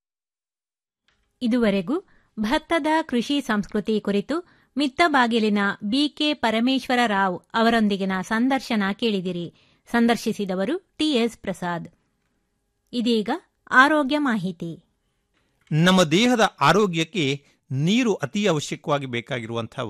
ಇದುವರೆಗೂ ಭತ್ತದ ಕೃಷಿ ಸಂಸ್ಕೃತಿ ಕುರಿತು ಮಿತ್ತಬಾಗಿಲಿನ ಬಿಕೆ ಪರಮೇಶ್ವರ ರಾವ್ ಅವರೊಂದಿಗಿನ ಸಂದರ್ಶನ ಕೇಳಿದಿರಿ ಸಂದರ್ಶಿಸಿದವರು ಟಿಎಸ್ ಪ್ರಸಾದ್ ಇದೀಗ ಆರೋಗ್ಯ ಮಾಹಿತಿ ನಮ್ಮ ದೇಹದ ಆರೋಗ್ಯಕ್ಕೆ ನೀರು ಅತಿ ಅವಶ್ಯಕವಾಗಿ ಬೇಕಾಗಿರುವಂತಹ ವಸ್ತು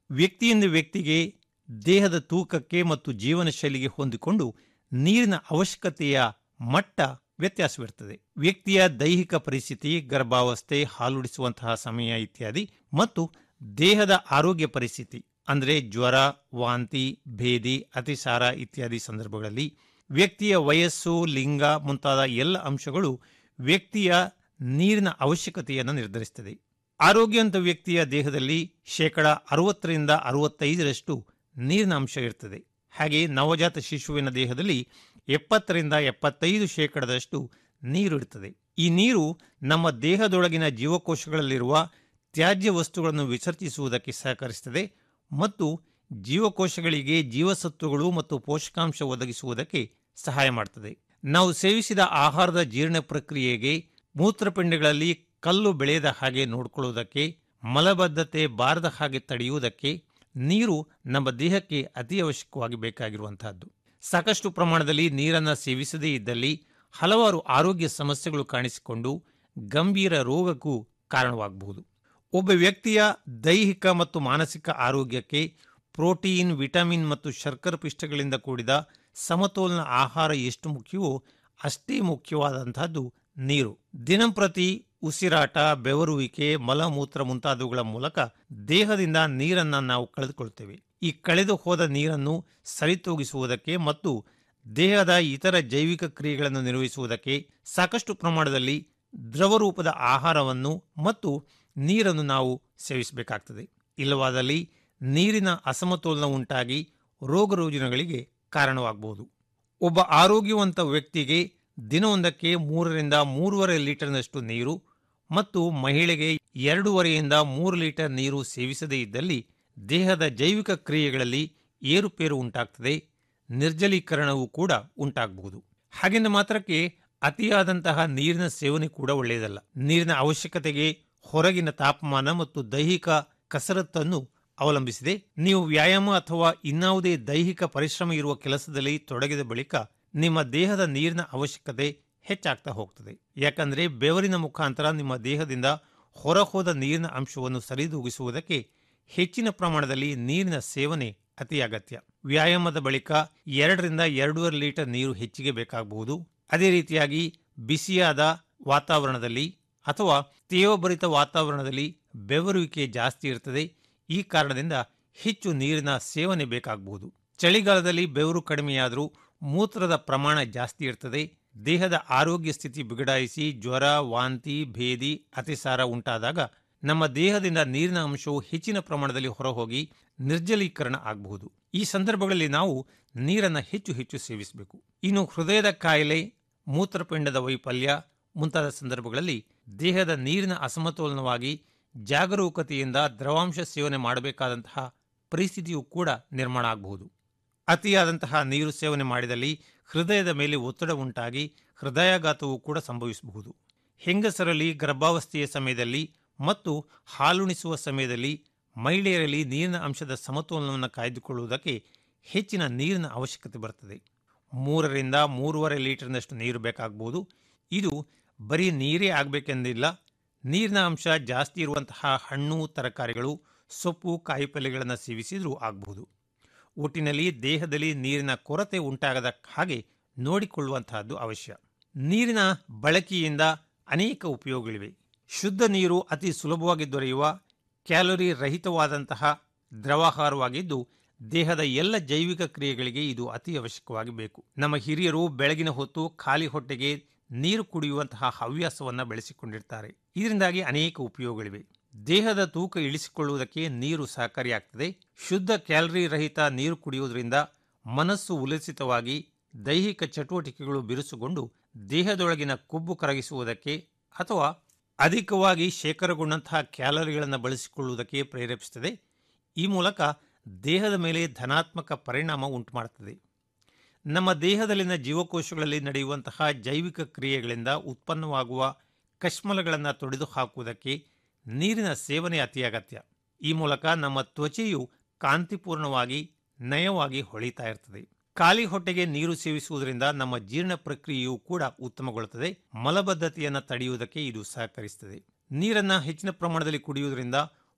ವ್ಯಕ್ತಿಯಿಂದ ವ್ಯಕ್ತಿಗೆ ದೇಹದ ತೂಕಕ್ಕೆ ಮತ್ತು ಜೀವನ ಶೈಲಿಗೆ ಹೊಂದಿಕೊಂಡು ನೀರಿನ ಅವಶ್ಯಕತೆಯ ಮಟ್ಟ ವ್ಯತ್ಯಾಸವಿರುತ್ತದೆ ವ್ಯಕ್ತಿಯ ದೈಹಿಕ ಪರಿಸ್ಥಿತಿ ಗರ್ಭಾವಸ್ಥೆ ಹಾಲುಡಿಸುವಂತಹ ಸಮಯ ಇತ್ಯಾದಿ ಮತ್ತು ದೇಹದ ಆರೋಗ್ಯ ಪರಿಸ್ಥಿತಿ ಅಂದರೆ ಜ್ವರ ವಾಂತಿ ಭೇದಿ ಅತಿಸಾರ ಇತ್ಯಾದಿ ಸಂದರ್ಭಗಳಲ್ಲಿ ವ್ಯಕ್ತಿಯ ವಯಸ್ಸು ಲಿಂಗ ಮುಂತಾದ ಎಲ್ಲ ಅಂಶಗಳು ವ್ಯಕ್ತಿಯ ನೀರಿನ ಅವಶ್ಯಕತೆಯನ್ನು ನಿರ್ಧರಿಸುತ್ತದೆ ಆರೋಗ್ಯವಂತ ವ್ಯಕ್ತಿಯ ದೇಹದಲ್ಲಿ ಶೇಕಡ ಅರವತ್ತರಿಂದ ಅರವತ್ತೈದರಷ್ಟು ನೀರಿನ ಅಂಶ ಇರ್ತದೆ ಹಾಗೆ ನವಜಾತ ಶಿಶುವಿನ ದೇಹದಲ್ಲಿ ಎಪ್ಪತ್ತರಿಂದ ಎಪ್ಪತ್ತೈದು ಶೇಕಡದಷ್ಟು ನೀರು ಇರ್ತದೆ ಈ ನೀರು ನಮ್ಮ ದೇಹದೊಳಗಿನ ಜೀವಕೋಶಗಳಲ್ಲಿರುವ ತ್ಯಾಜ್ಯ ವಸ್ತುಗಳನ್ನು ವಿಸರ್ಜಿಸುವುದಕ್ಕೆ ಸಹಕರಿಸುತ್ತದೆ ಮತ್ತು ಜೀವಕೋಶಗಳಿಗೆ ಜೀವಸತ್ವಗಳು ಮತ್ತು ಪೋಷಕಾಂಶ ಒದಗಿಸುವುದಕ್ಕೆ ಸಹಾಯ ಮಾಡುತ್ತದೆ ನಾವು ಸೇವಿಸಿದ ಆಹಾರದ ಜೀರ್ಣ ಪ್ರಕ್ರಿಯೆಗೆ ಮೂತ್ರಪಿಂಡಗಳಲ್ಲಿ ಕಲ್ಲು ಬೆಳೆಯದ ಹಾಗೆ ನೋಡಿಕೊಳ್ಳುವುದಕ್ಕೆ ಮಲಬದ್ಧತೆ ಬಾರದ ಹಾಗೆ ತಡೆಯುವುದಕ್ಕೆ ನೀರು ನಮ್ಮ ದೇಹಕ್ಕೆ ಅತಿ ಅವಶ್ಯಕವಾಗಿ ಬೇಕಾಗಿರುವಂತಹದ್ದು ಸಾಕಷ್ಟು ಪ್ರಮಾಣದಲ್ಲಿ ನೀರನ್ನು ಸೇವಿಸದೇ ಇದ್ದಲ್ಲಿ ಹಲವಾರು ಆರೋಗ್ಯ ಸಮಸ್ಯೆಗಳು ಕಾಣಿಸಿಕೊಂಡು ಗಂಭೀರ ರೋಗಕ್ಕೂ ಕಾರಣವಾಗಬಹುದು ಒಬ್ಬ ವ್ಯಕ್ತಿಯ ದೈಹಿಕ ಮತ್ತು ಮಾನಸಿಕ ಆರೋಗ್ಯಕ್ಕೆ ಪ್ರೋಟೀನ್ ವಿಟಮಿನ್ ಮತ್ತು ಶರ್ಕರ ಪಿಷ್ಟಗಳಿಂದ ಕೂಡಿದ ಸಮತೋಲನ ಆಹಾರ ಎಷ್ಟು ಮುಖ್ಯವೋ ಅಷ್ಟೇ ಮುಖ್ಯವಾದಂತಹದ್ದು ನೀರು ದಿನಂಪ್ರತಿ ಉಸಿರಾಟ ಬೆವರುವಿಕೆ ಮಲಮೂತ್ರ ಮುಂತಾದವುಗಳ ಮೂಲಕ ದೇಹದಿಂದ ನೀರನ್ನು ನಾವು ಕಳೆದುಕೊಳ್ತೇವೆ ಈ ಕಳೆದು ಹೋದ ನೀರನ್ನು ಸರಿತೂಗಿಸುವುದಕ್ಕೆ ಮತ್ತು ದೇಹದ ಇತರ ಜೈವಿಕ ಕ್ರಿಯೆಗಳನ್ನು ನಿರ್ವಹಿಸುವುದಕ್ಕೆ ಸಾಕಷ್ಟು ಪ್ರಮಾಣದಲ್ಲಿ ದ್ರವರೂಪದ ಆಹಾರವನ್ನು ಮತ್ತು ನೀರನ್ನು ನಾವು ಸೇವಿಸಬೇಕಾಗ್ತದೆ ಇಲ್ಲವಾದಲ್ಲಿ ನೀರಿನ ಅಸಮತೋಲನ ಉಂಟಾಗಿ ರೋಗ ರುಜಿನಗಳಿಗೆ ಕಾರಣವಾಗಬಹುದು ಒಬ್ಬ ಆರೋಗ್ಯವಂತ ವ್ಯಕ್ತಿಗೆ ದಿನವೊಂದಕ್ಕೆ ಮೂರರಿಂದ ಮೂರುವರೆ ಲೀಟರ್ನಷ್ಟು ನೀರು ಮತ್ತು ಮಹಿಳೆಗೆ ಎರಡೂವರೆಯಿಂದ ಮೂರು ಲೀಟರ್ ನೀರು ಸೇವಿಸದೇ ಇದ್ದಲ್ಲಿ ದೇಹದ ಜೈವಿಕ ಕ್ರಿಯೆಗಳಲ್ಲಿ ಏರುಪೇರು ಉಂಟಾಗ್ತದೆ ನಿರ್ಜಲೀಕರಣವೂ ಕೂಡ ಉಂಟಾಗಬಹುದು ಹಾಗೆಂದ ಮಾತ್ರಕ್ಕೆ ಅತಿಯಾದಂತಹ ನೀರಿನ ಸೇವನೆ ಕೂಡ ಒಳ್ಳೆಯದಲ್ಲ ನೀರಿನ ಅವಶ್ಯಕತೆಗೆ ಹೊರಗಿನ ತಾಪಮಾನ ಮತ್ತು ದೈಹಿಕ ಕಸರತ್ತನ್ನು ಅವಲಂಬಿಸಿದೆ ನೀವು ವ್ಯಾಯಾಮ ಅಥವಾ ಇನ್ನಾವುದೇ ದೈಹಿಕ ಪರಿಶ್ರಮ ಇರುವ ಕೆಲಸದಲ್ಲಿ ತೊಡಗಿದ ಬಳಿಕ ನಿಮ್ಮ ದೇಹದ ನೀರಿನ ಅವಶ್ಯಕತೆ ಹೆಚ್ಚಾಗ್ತಾ ಹೋಗ್ತದೆ ಯಾಕಂದ್ರೆ ಬೆವರಿನ ಮುಖಾಂತರ ನಿಮ್ಮ ದೇಹದಿಂದ ಹೊರಹೋದ ನೀರಿನ ಅಂಶವನ್ನು ಸರಿದೂಗಿಸುವುದಕ್ಕೆ ಹೆಚ್ಚಿನ ಪ್ರಮಾಣದಲ್ಲಿ ನೀರಿನ ಸೇವನೆ ಅತಿ ಅಗತ್ಯ ವ್ಯಾಯಾಮದ ಬಳಿಕ ಎರಡರಿಂದ ಎರಡೂವರೆ ಲೀಟರ್ ನೀರು ಹೆಚ್ಚಿಗೆ ಬೇಕಾಗಬಹುದು ಅದೇ ರೀತಿಯಾಗಿ ಬಿಸಿಯಾದ ವಾತಾವರಣದಲ್ಲಿ ಅಥವಾ ತೇವಭರಿತ ವಾತಾವರಣದಲ್ಲಿ ಬೆವರುವಿಕೆ ಜಾಸ್ತಿ ಇರ್ತದೆ ಈ ಕಾರಣದಿಂದ ಹೆಚ್ಚು ನೀರಿನ ಸೇವನೆ ಬೇಕಾಗಬಹುದು ಚಳಿಗಾಲದಲ್ಲಿ ಬೆವರು ಕಡಿಮೆಯಾದರೂ ಮೂತ್ರದ ಪ್ರಮಾಣ ಜಾಸ್ತಿ ಇರ್ತದೆ ದೇಹದ ಆರೋಗ್ಯ ಸ್ಥಿತಿ ಬಿಗಡಾಯಿಸಿ ಜ್ವರ ವಾಂತಿ ಭೇದಿ ಅತಿಸಾರ ಉಂಟಾದಾಗ ನಮ್ಮ ದೇಹದಿಂದ ನೀರಿನ ಅಂಶವು ಹೆಚ್ಚಿನ ಪ್ರಮಾಣದಲ್ಲಿ ಹೊರಹೋಗಿ ನಿರ್ಜಲೀಕರಣ ಆಗಬಹುದು ಈ ಸಂದರ್ಭಗಳಲ್ಲಿ ನಾವು ನೀರನ್ನು ಹೆಚ್ಚು ಹೆಚ್ಚು ಸೇವಿಸಬೇಕು ಇನ್ನು ಹೃದಯದ ಕಾಯಿಲೆ ಮೂತ್ರಪಿಂಡದ ವೈಫಲ್ಯ ಮುಂತಾದ ಸಂದರ್ಭಗಳಲ್ಲಿ ದೇಹದ ನೀರಿನ ಅಸಮತೋಲನವಾಗಿ ಜಾಗರೂಕತೆಯಿಂದ ದ್ರವಾಂಶ ಸೇವನೆ ಮಾಡಬೇಕಾದಂತಹ ಪರಿಸ್ಥಿತಿಯೂ ಕೂಡ ನಿರ್ಮಾಣ ಆಗಬಹುದು ಅತಿಯಾದಂತಹ ನೀರು ಸೇವನೆ ಮಾಡಿದಲ್ಲಿ ಹೃದಯದ ಮೇಲೆ ಒತ್ತಡ ಉಂಟಾಗಿ ಹೃದಯಾಘಾತವೂ ಕೂಡ ಸಂಭವಿಸಬಹುದು ಹೆಂಗಸರಲ್ಲಿ ಗರ್ಭಾವಸ್ಥೆಯ ಸಮಯದಲ್ಲಿ ಮತ್ತು ಹಾಲುಣಿಸುವ ಸಮಯದಲ್ಲಿ ಮಹಿಳೆಯರಲ್ಲಿ ನೀರಿನ ಅಂಶದ ಸಮತೋಲನವನ್ನು ಕಾಯ್ದುಕೊಳ್ಳುವುದಕ್ಕೆ ಹೆಚ್ಚಿನ ನೀರಿನ ಅವಶ್ಯಕತೆ ಬರ್ತದೆ ಮೂರರಿಂದ ಮೂರುವರೆ ಲೀಟರ್ನಷ್ಟು ನೀರು ಬೇಕಾಗಬಹುದು ಇದು ಬರೀ ನೀರೇ ಆಗಬೇಕೆಂದಿಲ್ಲ ನೀರಿನ ಅಂಶ ಜಾಸ್ತಿ ಇರುವಂತಹ ಹಣ್ಣು ತರಕಾರಿಗಳು ಸೊಪ್ಪು ಕಾಯಿಪಲ್ಯಗಳನ್ನು ಸೇವಿಸಿದರೂ ಆಗಬಹುದು ಒಟ್ಟಿನಲ್ಲಿ ದೇಹದಲ್ಲಿ ನೀರಿನ ಕೊರತೆ ಉಂಟಾಗದ ಹಾಗೆ ನೋಡಿಕೊಳ್ಳುವಂತಹದ್ದು ಅವಶ್ಯ ನೀರಿನ ಬಳಕೆಯಿಂದ ಅನೇಕ ಉಪಯೋಗಗಳಿವೆ ಶುದ್ಧ ನೀರು ಅತಿ ಸುಲಭವಾಗಿ ದೊರೆಯುವ ಕ್ಯಾಲೋರಿ ರಹಿತವಾದಂತಹ ದ್ರವಾಹಾರವಾಗಿದ್ದು ದೇಹದ ಎಲ್ಲ ಜೈವಿಕ ಕ್ರಿಯೆಗಳಿಗೆ ಇದು ಅತಿ ಅವಶ್ಯಕವಾಗಿ ಬೇಕು ನಮ್ಮ ಹಿರಿಯರು ಬೆಳಗಿನ ಹೊತ್ತು ಖಾಲಿ ಹೊಟ್ಟೆಗೆ ನೀರು ಕುಡಿಯುವಂತಹ ಹವ್ಯಾಸವನ್ನು ಬೆಳೆಸಿಕೊಂಡಿರ್ತಾರೆ ಇದರಿಂದಾಗಿ ಅನೇಕ ಉಪಯೋಗಗಳಿವೆ ದೇಹದ ತೂಕ ಇಳಿಸಿಕೊಳ್ಳುವುದಕ್ಕೆ ನೀರು ಸಹಕಾರಿಯಾಗ್ತದೆ ಶುದ್ಧ ಕ್ಯಾಲರಿ ರಹಿತ ನೀರು ಕುಡಿಯುವುದರಿಂದ ಮನಸ್ಸು ಉಲ್ಲಸಿತವಾಗಿ ದೈಹಿಕ ಚಟುವಟಿಕೆಗಳು ಬಿರುಸುಗೊಂಡು ದೇಹದೊಳಗಿನ ಕೊಬ್ಬು ಕರಗಿಸುವುದಕ್ಕೆ ಅಥವಾ ಅಧಿಕವಾಗಿ ಶೇಖರಗೊಂಡಂತಹ ಕ್ಯಾಲರಿಗಳನ್ನು ಬಳಸಿಕೊಳ್ಳುವುದಕ್ಕೆ ಪ್ರೇರೇಪಿಸುತ್ತದೆ ಈ ಮೂಲಕ ದೇಹದ ಮೇಲೆ ಧನಾತ್ಮಕ ಪರಿಣಾಮ ಉಂಟುಮಾಡುತ್ತದೆ ನಮ್ಮ ದೇಹದಲ್ಲಿನ ಜೀವಕೋಶಗಳಲ್ಲಿ ನಡೆಯುವಂತಹ ಜೈವಿಕ ಕ್ರಿಯೆಗಳಿಂದ ಉತ್ಪನ್ನವಾಗುವ ಕಶ್ಮಲಗಳನ್ನು ತೊಡೆದು ಹಾಕುವುದಕ್ಕೆ ನೀರಿನ ಸೇವನೆ ಅತಿ ಅಗತ್ಯ ಈ ಮೂಲಕ ನಮ್ಮ ತ್ವಚೆಯು ಕಾಂತಿಪೂರ್ಣವಾಗಿ ನಯವಾಗಿ ಹೊಳಿತಾ ಇರ್ತದೆ ಖಾಲಿ ಹೊಟ್ಟೆಗೆ ನೀರು ಸೇವಿಸುವುದರಿಂದ ನಮ್ಮ ಜೀರ್ಣ ಪ್ರಕ್ರಿಯೆಯೂ ಕೂಡ ಉತ್ತಮಗೊಳ್ಳುತ್ತದೆ ಮಲಬದ್ಧತೆಯನ್ನು ತಡೆಯುವುದಕ್ಕೆ ಇದು ಸಹಕರಿಸುತ್ತದೆ ನೀರನ್ನು ಹೆಚ್ಚಿನ ಪ್ರಮಾಣದಲ್ಲಿ ಕುಡಿಯುವುದರಿಂದ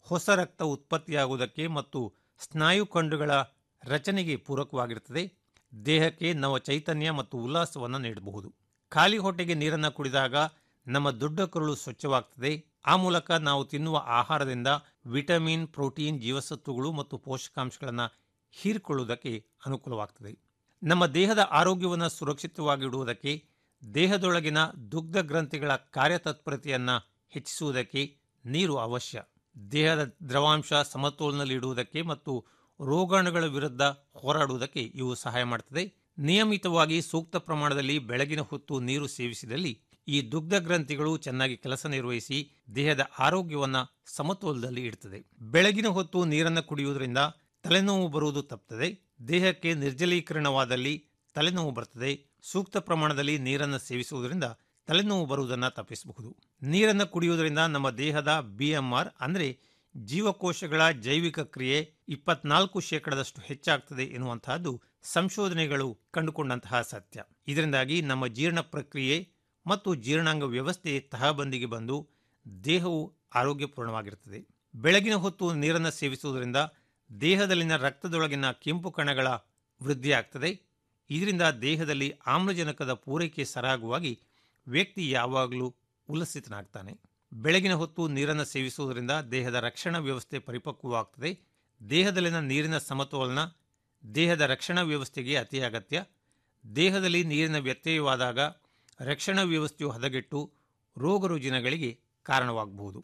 ಹೊಸ ರಕ್ತ ಉತ್ಪತ್ತಿಯಾಗುವುದಕ್ಕೆ ಮತ್ತು ಸ್ನಾಯುಖಂಡುಗಳ ರಚನೆಗೆ ಪೂರಕವಾಗಿರುತ್ತದೆ ದೇಹಕ್ಕೆ ನವ ಚೈತನ್ಯ ಮತ್ತು ಉಲ್ಲಾಸವನ್ನು ನೀಡಬಹುದು ಖಾಲಿ ಹೊಟ್ಟೆಗೆ ನೀರನ್ನು ಕುಡಿದಾಗ ನಮ್ಮ ದೊಡ್ಡ ಕರುಳು ಸ್ವಚ್ಛವಾಗ್ತದೆ ಆ ಮೂಲಕ ನಾವು ತಿನ್ನುವ ಆಹಾರದಿಂದ ವಿಟಮಿನ್ ಪ್ರೋಟೀನ್ ಜೀವಸತ್ವಗಳು ಮತ್ತು ಪೋಷಕಾಂಶಗಳನ್ನು ಹೀರಿಕೊಳ್ಳುವುದಕ್ಕೆ ಅನುಕೂಲವಾಗ್ತದೆ ನಮ್ಮ ದೇಹದ ಆರೋಗ್ಯವನ್ನು ಸುರಕ್ಷಿತವಾಗಿಡುವುದಕ್ಕೆ ದೇಹದೊಳಗಿನ ದುಗ್ಧ ಗ್ರಂಥಿಗಳ ಕಾರ್ಯತತ್ಪರತೆಯನ್ನು ಹೆಚ್ಚಿಸುವುದಕ್ಕೆ ನೀರು ಅವಶ್ಯ ದೇಹದ ದ್ರವಾಂಶ ಸಮತೋಲನದಲ್ಲಿಡುವುದಕ್ಕೆ ಮತ್ತು ರೋಗಾಣುಗಳ ವಿರುದ್ಧ ಹೋರಾಡುವುದಕ್ಕೆ ಇವು ಸಹಾಯ ಮಾಡುತ್ತದೆ ನಿಯಮಿತವಾಗಿ ಸೂಕ್ತ ಪ್ರಮಾಣದಲ್ಲಿ ಬೆಳಗಿನ ಹೊತ್ತು ನೀರು ಸೇವಿಸಿದಲ್ಲಿ ಈ ದುಗ್ಧ ಗ್ರಂಥಿಗಳು ಚೆನ್ನಾಗಿ ಕೆಲಸ ನಿರ್ವಹಿಸಿ ದೇಹದ ಆರೋಗ್ಯವನ್ನು ಸಮತೋಲನದಲ್ಲಿ ಇಡ್ತದೆ ಬೆಳಗಿನ ಹೊತ್ತು ನೀರನ್ನು ಕುಡಿಯುವುದರಿಂದ ತಲೆನೋವು ಬರುವುದು ತಪ್ಪುತ್ತದೆ ದೇಹಕ್ಕೆ ನಿರ್ಜಲೀಕರಣವಾದಲ್ಲಿ ತಲೆನೋವು ಬರ್ತದೆ ಸೂಕ್ತ ಪ್ರಮಾಣದಲ್ಲಿ ನೀರನ್ನು ಸೇವಿಸುವುದರಿಂದ ತಲೆನೋವು ಬರುವುದನ್ನು ತಪ್ಪಿಸಬಹುದು ನೀರನ್ನು ಕುಡಿಯುವುದರಿಂದ ನಮ್ಮ ದೇಹದ ಬಿಎಂಆರ್ ಅಂದರೆ ಜೀವಕೋಶಗಳ ಜೈವಿಕ ಕ್ರಿಯೆ ಇಪ್ಪತ್ನಾಲ್ಕು ಶೇಕಡದಷ್ಟು ಹೆಚ್ಚಾಗ್ತದೆ ಎನ್ನುವಂತಹದ್ದು ಸಂಶೋಧನೆಗಳು ಕಂಡುಕೊಂಡಂತಹ ಸತ್ಯ ಇದರಿಂದಾಗಿ ನಮ್ಮ ಜೀರ್ಣ ಪ್ರಕ್ರಿಯೆ ಮತ್ತು ಜೀರ್ಣಾಂಗ ವ್ಯವಸ್ಥೆ ತಹಬಂದಿಗೆ ಬಂದು ದೇಹವು ಆರೋಗ್ಯಪೂರ್ಣವಾಗಿರುತ್ತದೆ ಬೆಳಗಿನ ಹೊತ್ತು ನೀರನ್ನು ಸೇವಿಸುವುದರಿಂದ ದೇಹದಲ್ಲಿನ ರಕ್ತದೊಳಗಿನ ಕೆಂಪು ಕಣಗಳ ವೃದ್ಧಿಯಾಗ್ತದೆ ಇದರಿಂದ ದೇಹದಲ್ಲಿ ಆಮ್ಲಜನಕದ ಪೂರೈಕೆ ಸರಾಗವಾಗಿ ವ್ಯಕ್ತಿ ಯಾವಾಗಲೂ ಉಲ್ಲಸಿತನಾಗ್ತಾನೆ ಬೆಳಗಿನ ಹೊತ್ತು ನೀರನ್ನು ಸೇವಿಸುವುದರಿಂದ ದೇಹದ ರಕ್ಷಣಾ ವ್ಯವಸ್ಥೆ ಪರಿಪಕ್ವವಾಗ್ತದೆ ದೇಹದಲ್ಲಿನ ನೀರಿನ ಸಮತೋಲನ ದೇಹದ ರಕ್ಷಣಾ ವ್ಯವಸ್ಥೆಗೆ ಅತಿ ಅಗತ್ಯ ದೇಹದಲ್ಲಿ ನೀರಿನ ವ್ಯತ್ಯಯವಾದಾಗ ರಕ್ಷಣಾ ವ್ಯವಸ್ಥೆಯು ಹದಗೆಟ್ಟು ರೋಗ ರುಜಿನಗಳಿಗೆ ಕಾರಣವಾಗಬಹುದು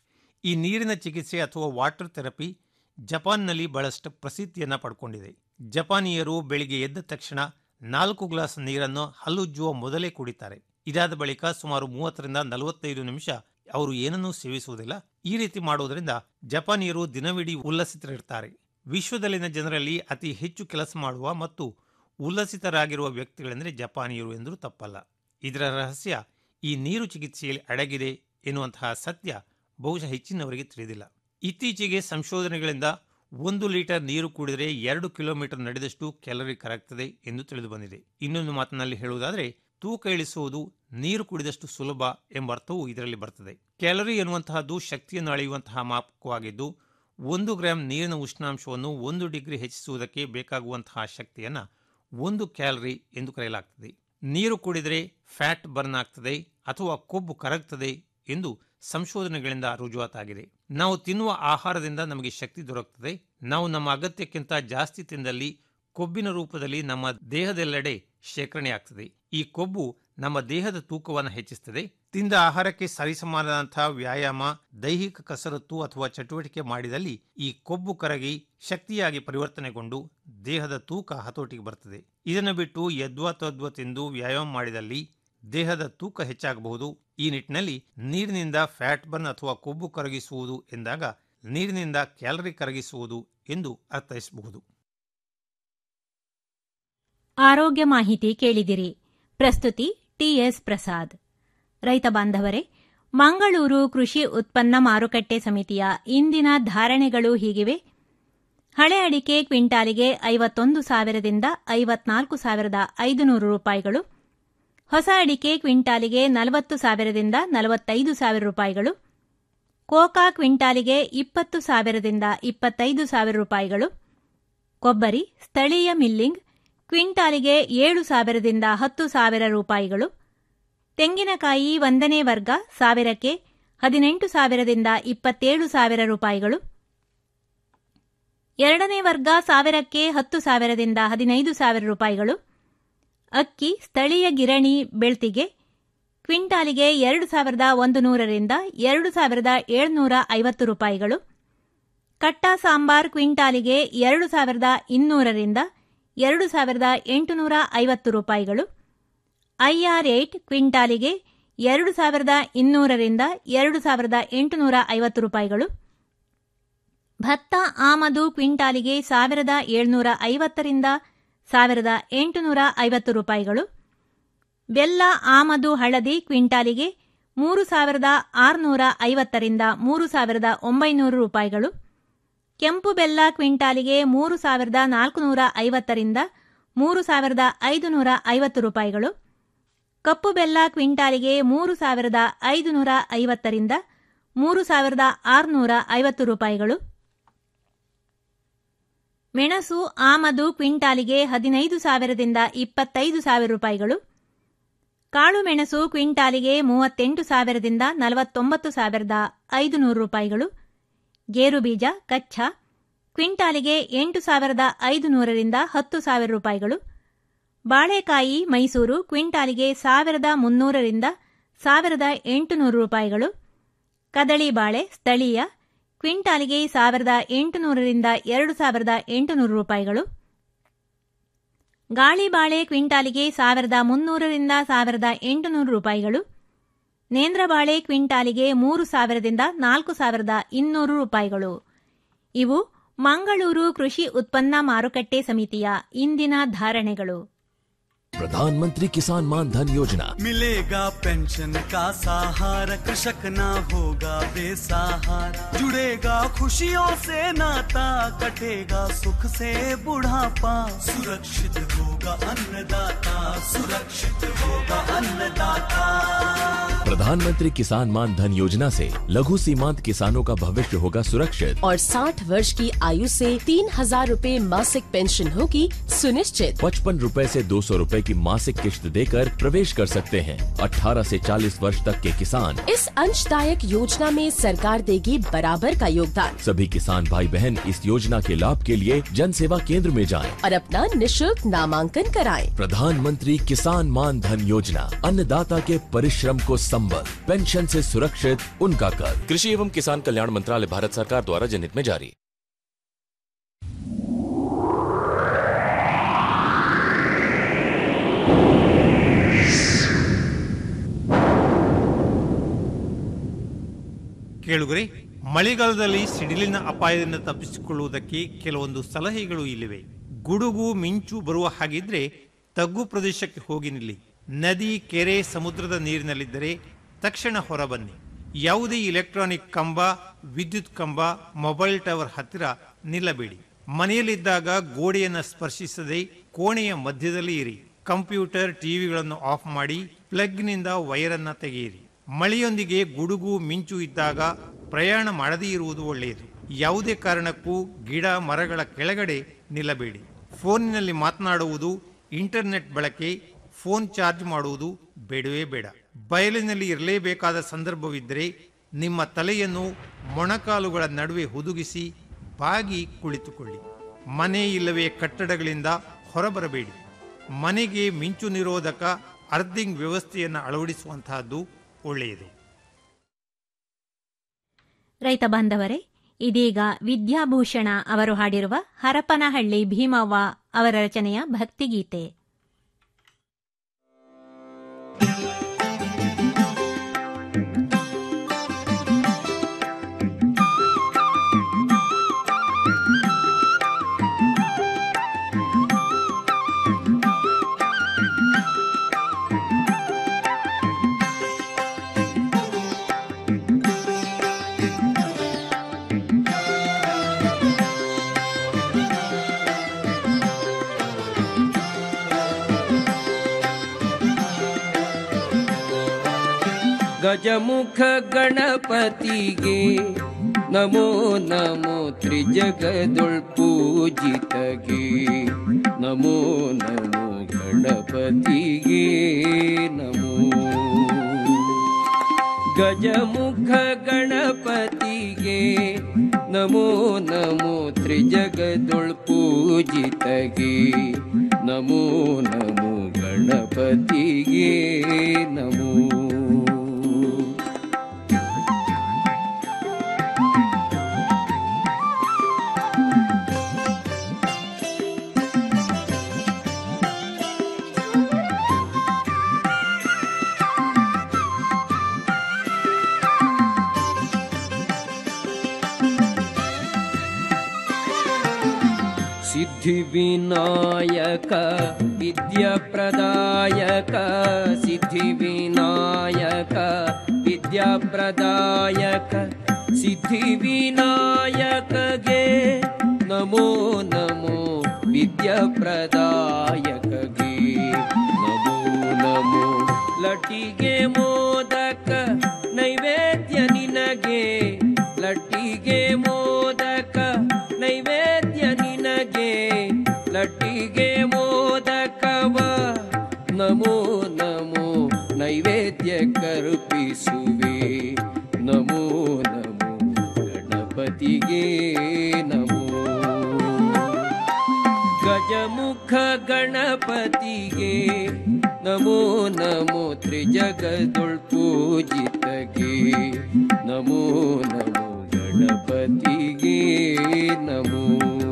ಈ ನೀರಿನ ಚಿಕಿತ್ಸೆ ಅಥವಾ ವಾಟರ್ ಥೆರಪಿ ಜಪಾನ್ನಲ್ಲಿ ಬಹಳಷ್ಟು ಪ್ರಸಿದ್ಧಿಯನ್ನು ಪಡ್ಕೊಂಡಿದೆ ಜಪಾನಿಯರು ಬೆಳಿಗ್ಗೆ ಎದ್ದ ತಕ್ಷಣ ನಾಲ್ಕು ಗ್ಲಾಸ್ ನೀರನ್ನು ಹಲ್ಲುಜ್ಜುವ ಮೊದಲೇ ಕುಡಿತಾರೆ ಇದಾದ ಬಳಿಕ ಸುಮಾರು ಮೂವತ್ತರಿಂದ ನಲವತ್ತೈದು ನಿಮಿಷ ಅವರು ಏನನ್ನೂ ಸೇವಿಸುವುದಿಲ್ಲ ಈ ರೀತಿ ಮಾಡುವುದರಿಂದ ಜಪಾನಿಯರು ದಿನವಿಡೀ ಉಲ್ಲಸಿತರಿರ್ತಾರೆ ವಿಶ್ವದಲ್ಲಿನ ಜನರಲ್ಲಿ ಅತಿ ಹೆಚ್ಚು ಕೆಲಸ ಮಾಡುವ ಮತ್ತು ಉಲ್ಲಸಿತರಾಗಿರುವ ವ್ಯಕ್ತಿಗಳೆಂದರೆ ಜಪಾನಿಯರು ಎಂದರೂ ತಪ್ಪಲ್ಲ ಇದರ ರಹಸ್ಯ ಈ ನೀರು ಚಿಕಿತ್ಸೆಯಲ್ಲಿ ಅಡಗಿದೆ ಎನ್ನುವಂತಹ ಸತ್ಯ ಬಹುಶಃ ಹೆಚ್ಚಿನವರಿಗೆ ತಿಳಿದಿಲ್ಲ ಇತ್ತೀಚೆಗೆ ಸಂಶೋಧನೆಗಳಿಂದ ಒಂದು ಲೀಟರ್ ನೀರು ಕುಡಿದರೆ ಎರಡು ಕಿಲೋಮೀಟರ್ ನಡೆದಷ್ಟು ಕ್ಯಾಲರಿ ಕರಗ್ತದೆ ಎಂದು ತಿಳಿದು ಬಂದಿದೆ ಇನ್ನೊಂದು ಮಾತಿನಲ್ಲಿ ಹೇಳುವುದಾದರೆ ತೂಕ ಇಳಿಸುವುದು ನೀರು ಕುಡಿದಷ್ಟು ಸುಲಭ ಎಂಬ ಅರ್ಥವು ಇದರಲ್ಲಿ ಬರ್ತದೆ ಕ್ಯಾಲರಿ ಎನ್ನುವಂತಹದ್ದು ಶಕ್ತಿಯನ್ನು ಅಳೆಯುವಂತಹ ಮಾಪಕವಾಗಿದ್ದು ಒಂದು ಗ್ರಾಂ ನೀರಿನ ಉಷ್ಣಾಂಶವನ್ನು ಒಂದು ಡಿಗ್ರಿ ಹೆಚ್ಚಿಸುವುದಕ್ಕೆ ಬೇಕಾಗುವಂತಹ ಶಕ್ತಿಯನ್ನು ಒಂದು ಕ್ಯಾಲರಿ ಎಂದು ಕರೆಯಲಾಗ್ತದೆ ನೀರು ಕುಡಿದರೆ ಫ್ಯಾಟ್ ಬರ್ನ್ ಆಗ್ತದೆ ಅಥವಾ ಕೊಬ್ಬು ಕರಗ್ತದೆ ಎಂದು ಸಂಶೋಧನೆಗಳಿಂದ ರುಜುವಾತಾಗಿದೆ ನಾವು ತಿನ್ನುವ ಆಹಾರದಿಂದ ನಮಗೆ ಶಕ್ತಿ ದೊರಕುತ್ತದೆ ನಾವು ನಮ್ಮ ಅಗತ್ಯಕ್ಕಿಂತ ಜಾಸ್ತಿ ತಿಂದಲ್ಲಿ ಕೊಬ್ಬಿನ ರೂಪದಲ್ಲಿ ನಮ್ಮ ದೇಹದೆಲ್ಲೆಡೆ ಶೇಖರಣೆ ಆಗ್ತದೆ ಈ ಕೊಬ್ಬು ನಮ್ಮ ದೇಹದ ತೂಕವನ್ನು ಹೆಚ್ಚಿಸುತ್ತದೆ ತಿಂದ ಆಹಾರಕ್ಕೆ ಸರಿಸಮಾನದಂತಹ ವ್ಯಾಯಾಮ ದೈಹಿಕ ಕಸರತ್ತು ಅಥವಾ ಚಟುವಟಿಕೆ ಮಾಡಿದಲ್ಲಿ ಈ ಕೊಬ್ಬು ಕರಗಿ ಶಕ್ತಿಯಾಗಿ ಪರಿವರ್ತನೆಗೊಂಡು ದೇಹದ ತೂಕ ಹತೋಟಿಗೆ ಬರ್ತದೆ ಇದನ್ನು ಬಿಟ್ಟು ಯದ್ವಾ ತದ್ವ ತಿಂದು ವ್ಯಾಯಾಮ ಮಾಡಿದಲ್ಲಿ ದೇಹದ ತೂಕ ಹೆಚ್ಚಾಗಬಹುದು ಈ ನಿಟ್ಟಿನಲ್ಲಿ ನೀರಿನಿಂದ ಫ್ಯಾಟ್ ಬರ್ನ್ ಅಥವಾ ಕೊಬ್ಬು ಕರಗಿಸುವುದು ಎಂದಾಗ ನೀರಿನಿಂದ ಕ್ಯಾಲರಿ ಕರಗಿಸುವುದು ಎಂದು ಅರ್ಥೈಸಬಹುದು ಆರೋಗ್ಯ ಮಾಹಿತಿ ಕೇಳಿದಿರಿ ಪ್ರಸ್ತುತಿ ಟಿಎಸ್ ಪ್ರಸಾದ್ ರೈತ ಬಾಂಧವರೇ ಮಂಗಳೂರು ಕೃಷಿ ಉತ್ಪನ್ನ ಮಾರುಕಟ್ಟೆ ಸಮಿತಿಯ ಇಂದಿನ ಧಾರಣೆಗಳು ಹೀಗಿವೆ ಹಳೆ ಅಡಿಕೆ ಕ್ವಿಂಟಾಲಿಗೆ ಐವತ್ತೊಂದು ಸಾವಿರದಿಂದ ಐವತ್ನಾಲ್ಕು ಸಾವಿರದ ಐದುನೂರು ರೂಪಾಯಿಗಳು ಹೊಸ ಅಡಿಕೆ ಕ್ವಿಂಟಾಲಿಗೆ ನಲವತ್ತು ಸಾವಿರದಿಂದ ನಲವತ್ತೈದು ಸಾವಿರ ರೂಪಾಯಿಗಳು ಕೋಕಾ ಕ್ವಿಂಟಾಲಿಗೆ ಇಪ್ಪತ್ತು ಸಾವಿರದಿಂದ ಇಪ್ಪತ್ತೈದು ಸಾವಿರ ರೂಪಾಯಿಗಳು ಕೊಬ್ಬರಿ ಸ್ಥಳೀಯ ಮಿಲ್ಲಿಂಗ್ ಕ್ವಿಂಟಾಲಿಗೆ ಏಳು ಸಾವಿರದಿಂದ ಹತ್ತು ಸಾವಿರ ರೂಪಾಯಿಗಳು ತೆಂಗಿನಕಾಯಿ ಒಂದನೇ ವರ್ಗ ಸಾವಿರಕ್ಕೆ ಹದಿನೆಂಟು ಸಾವಿರದಿಂದ ಇಪ್ಪತ್ತೇಳು ಸಾವಿರ ರೂಪಾಯಿಗಳು ಎರಡನೇ ವರ್ಗ ಸಾವಿರಕ್ಕೆ ಹತ್ತು ಸಾವಿರದಿಂದ ಹದಿನೈದು ಸಾವಿರ ರೂಪಾಯಿಗಳು ಅಕ್ಕಿ ಸ್ಥಳೀಯ ಗಿರಣಿ ಬೆಳ್ತಿಗೆ ಕ್ವಿಂಟಾಲಿಗೆ ಎರಡು ಸಾವಿರದ ಒಂದು ನೂರರಿಂದ ಎರಡು ಸಾವಿರದ ಏಳುನೂರ ಐವತ್ತು ರೂಪಾಯಿಗಳು ಕಟ್ಟ ಸಾಂಬಾರ್ ಕ್ವಿಂಟಾಲಿಗೆ ಎರಡು ಸಾವಿರದ ಇನ್ನೂರರಿಂದ ಎರಡು ಸಾವಿರದ ಎಂಟುನೂರ ಐವತ್ತು ರೂಪಾಯಿಗಳು ಐಆರ್ ಏಟ್ ಕ್ವಿಂಟಾಲಿಗೆ ಎರಡು ಸಾವಿರದ ಇನ್ನೂರರಿಂದ ಎರಡು ಸಾವಿರದ ಎಂಟುನೂರ ಐವತ್ತು ರೂಪಾಯಿಗಳು ಭತ್ತ ಆಮದು ಕ್ವಿಂಟಾಲಿಗೆ ಸಾವಿರದ ಏಳ್ನೂರ ಐವತ್ತರಿಂದ ಸಾವಿರದ ಎಂಟುನೂರ ಐವತ್ತು ರೂಪಾಯಿಗಳು ಬೆಲ್ಲ ಆಮದು ಹಳದಿ ಕ್ವಿಂಟಾಲಿಗೆ ಮೂರು ಸಾವಿರದ ಆರುನೂರ ಐವತ್ತರಿಂದ ಮೂರು ಸಾವಿರದ ಒಂಬೈನೂರು ರೂಪಾಯಿಗಳು ಕೆಂಪು ಬೆಲ್ಲ ಕ್ವಿಂಟಾಲಿಗೆ ಮೂರು ಸಾವಿರದ ನಾಲ್ಕುನೂರ ಐವತ್ತರಿಂದ ಮೂರು ಸಾವಿರದ ಐದುನೂರ ಐವತ್ತು ರೂಪಾಯಿಗಳು ಕಪ್ಪು ಬೆಲ್ಲ ಕ್ವಿಂಟಾಲಿಗೆ ಮೂರು ಸಾವಿರದ ಐದುನೂರ ಐವತ್ತರಿಂದ ಮೂರು ಸಾವಿರದ ಆರುನೂರ ಐವತ್ತು ರೂಪಾಯಿಗಳು ಮೆಣಸು ಆಮದು ಕ್ವಿಂಟಾಲಿಗೆ ಹದಿನೈದು ಸಾವಿರದಿಂದ ಇಪ್ಪತ್ತೈದು ಸಾವಿರ ರೂಪಾಯಿಗಳು ಕಾಳು ಮೆಣಸು ಕ್ವಿಂಟಾಲಿಗೆ ಮೂವತ್ತೆಂಟು ಸಾವಿರದಿಂದ ನಲವತ್ತೊಂಬತ್ತು ಸಾವಿರದ ಐದು ನೂರು ರೂಪಾಯಿಗಳು ಗೇರು ಬೀಜ ಕಚ್ಚಾ ಕ್ವಿಂಟಾಲಿಗೆ ಎಂಟು ಸಾವಿರದ ಐದು ನೂರರಿಂದ ಹತ್ತು ಸಾವಿರ ರೂಪಾಯಿಗಳು ಬಾಳೆಕಾಯಿ ಮೈಸೂರು ಕ್ವಿಂಟಾಲಿಗೆ ಸಾವಿರದ ಮುನ್ನೂರರಿಂದ ಸಾವಿರದ ಎಂಟುನೂರು ರೂಪಾಯಿಗಳು ಕದಳಿ ಬಾಳೆ ಸ್ಥಳೀಯ ಕ್ವಿಂಟಾಲಿಗೆ ಸಾವಿರದ ಎಂಟುನೂರರಿಂದ ಎರಡು ಸಾವಿರದ ಎಂಟುನೂರು ರೂಪಾಯಿಗಳು ಗಾಳಿ ಬಾಳೆ ಕ್ವಿಂಟಾಲಿಗೆ ಸಾವಿರದ ಮುನ್ನೂರರಿಂದ ಸಾವಿರದ ಎಂಟುನೂರು ರೂಪಾಯಿಗಳು ನೇಂದ್ರ ಬಾಳೆ ಕ್ವಿಂಟಾಲಿಗೆ ಮೂರು ಸಾವಿರದಿಂದ ನಾಲ್ಕು ಸಾವಿರದ ಇನ್ನೂರು ರೂಪಾಯಿಗಳು ಇವು ಮಂಗಳೂರು ಕೃಷಿ ಉತ್ಪನ್ನ ಮಾರುಕಟ್ಟೆ ಸಮಿತಿಯ ಇಂದಿನ ಧಾರಣೆಗಳು प्रधानमंत्री किसान मान धन योजना मिलेगा पेंशन का सहारा कृषक ना होगा बेसहारा जुड़ेगा खुशियों से नाता कटेगा सुख से बुढ़ापा सुरक्षित होगा अन्नदाता सुरक्षित होगा अन्नदाता प्रधानमंत्री किसान मान धन योजना से लघु सीमांत किसानों का भविष्य होगा सुरक्षित और 60 वर्ष की आयु से तीन हजार रूपए मासिक पेंशन होगी सुनिश्चित पचपन रूपए से दो सौ रूपए की मासिक किश्त देकर प्रवेश कर सकते हैं 18 से 40 वर्ष तक के किसान इस अंशदायक योजना में सरकार देगी बराबर का योगदान सभी किसान भाई बहन इस योजना के लाभ के लिए जन सेवा केंद्र में जाएं। और अपना निशुल्क नामांकन कराएं। प्रधानमंत्री किसान मान धन योजना अन्नदाता के परिश्रम को संबल पेंशन से सुरक्षित उनका कर कृषि एवं किसान कल्याण मंत्रालय भारत सरकार द्वारा जनहित में जारी ಕೇಳುಗರೆ ಮಳೆಗಾಲದಲ್ಲಿ ಸಿಡಿಲಿನ ಅಪಾಯದಿಂದ ತಪ್ಪಿಸಿಕೊಳ್ಳುವುದಕ್ಕೆ ಕೆಲವೊಂದು ಸಲಹೆಗಳು ಇಲ್ಲಿವೆ ಗುಡುಗು ಮಿಂಚು ಬರುವ ಹಾಗಿದ್ರೆ ತಗ್ಗು ಪ್ರದೇಶಕ್ಕೆ ಹೋಗಿ ನಿಲ್ಲಿ ನದಿ ಕೆರೆ ಸಮುದ್ರದ ನೀರಿನಲ್ಲಿದ್ದರೆ ತಕ್ಷಣ ಹೊರಬನ್ನಿ ಯಾವುದೇ ಇಲೆಕ್ಟ್ರಾನಿಕ್ ಕಂಬ ವಿದ್ಯುತ್ ಕಂಬ ಮೊಬೈಲ್ ಟವರ್ ಹತ್ತಿರ ನಿಲ್ಲಬೇಡಿ ಮನೆಯಲ್ಲಿದ್ದಾಗ ಗೋಡೆಯನ್ನು ಸ್ಪರ್ಶಿಸದೆ ಕೋಣೆಯ ಮಧ್ಯದಲ್ಲಿ ಇರಿ ಕಂಪ್ಯೂಟರ್ ಟಿವಿಗಳನ್ನು ಆಫ್ ಮಾಡಿ ಪ್ಲಗ್ನಿಂದ ವೈರನ್ನ ತೆಗೆಯಿರಿ ಮಳೆಯೊಂದಿಗೆ ಗುಡುಗು ಮಿಂಚು ಇದ್ದಾಗ ಪ್ರಯಾಣ ಮಾಡದೇ ಇರುವುದು ಒಳ್ಳೆಯದು ಯಾವುದೇ ಕಾರಣಕ್ಕೂ ಗಿಡ ಮರಗಳ ಕೆಳಗಡೆ ನಿಲ್ಲಬೇಡಿ ಫೋನಿನಲ್ಲಿ ಮಾತನಾಡುವುದು ಇಂಟರ್ನೆಟ್ ಬಳಕೆ ಫೋನ್ ಚಾರ್ಜ್ ಮಾಡುವುದು ಬೇಡವೇ ಬೇಡ ಬಯಲಿನಲ್ಲಿ ಇರಲೇಬೇಕಾದ ಸಂದರ್ಭವಿದ್ದರೆ ನಿಮ್ಮ ತಲೆಯನ್ನು ಮೊಣಕಾಲುಗಳ ನಡುವೆ ಹುದುಗಿಸಿ ಬಾಗಿ ಕುಳಿತುಕೊಳ್ಳಿ ಮನೆ ಇಲ್ಲವೇ ಕಟ್ಟಡಗಳಿಂದ ಹೊರಬರಬೇಡಿ ಮನೆಗೆ ಮಿಂಚು ನಿರೋಧಕ ಅರ್ಧಿಂಗ್ ವ್ಯವಸ್ಥೆಯನ್ನು ಅಳವಡಿಸುವಂತಹದ್ದು ಒಳ್ಳೆಯದು ರೈತ ಬಾಂಧವರೇ ಇದೀಗ ವಿದ್ಯಾಭೂಷಣ ಅವರು ಹಾಡಿರುವ ಹರಪನಹಳ್ಳಿ ಭೀಮವ್ವ ಅವರ ರಚನೆಯ ಭಕ್ತಿಗೀತೆ ಗಜಮುಖ ಗಣಪತಿಗೆ ನಮೋ ನಮೋ ತ್ರಿಜಗದೊಳ್ ಪೂಜಿತಗೆ ನಮೋ ನಮೋ ಗಣಪತಿಗೆ ನಮೋ ಗಜಮುಖ ಗಣಪತಿಗೆ ನಮೋ ನಮೋ ತ್ರಿಜಗದೊಳ್ ಪೂಜಿತಗೆ ನಮೋ ನಮೋ ಗಣಪತಿಗೆ ನಮೋ सिद्धिविनायक विद्याप्रदायक सिद्धिविनायक विद्याप्रदायक सिद्धिविनायक गे नमो नमो विद्याप्रदायक गे नमो नमो लटिगे मोदक नैवेद्य निनगे ವಂದಿಸುವೆ ನಮೋ ನಮೋ ಗಣಪತಿಗೆ ನಮೋ ಗಜಮುಖ ಗಣಪತಿಗೆ ನಮೋ ನಮೋ ತ್ರಿಜಗದೊಳ್ ಪೂಜಿತಗೆ ನಮೋ ನಮೋ ಗಣಪತಿಗೆ ನಮೋ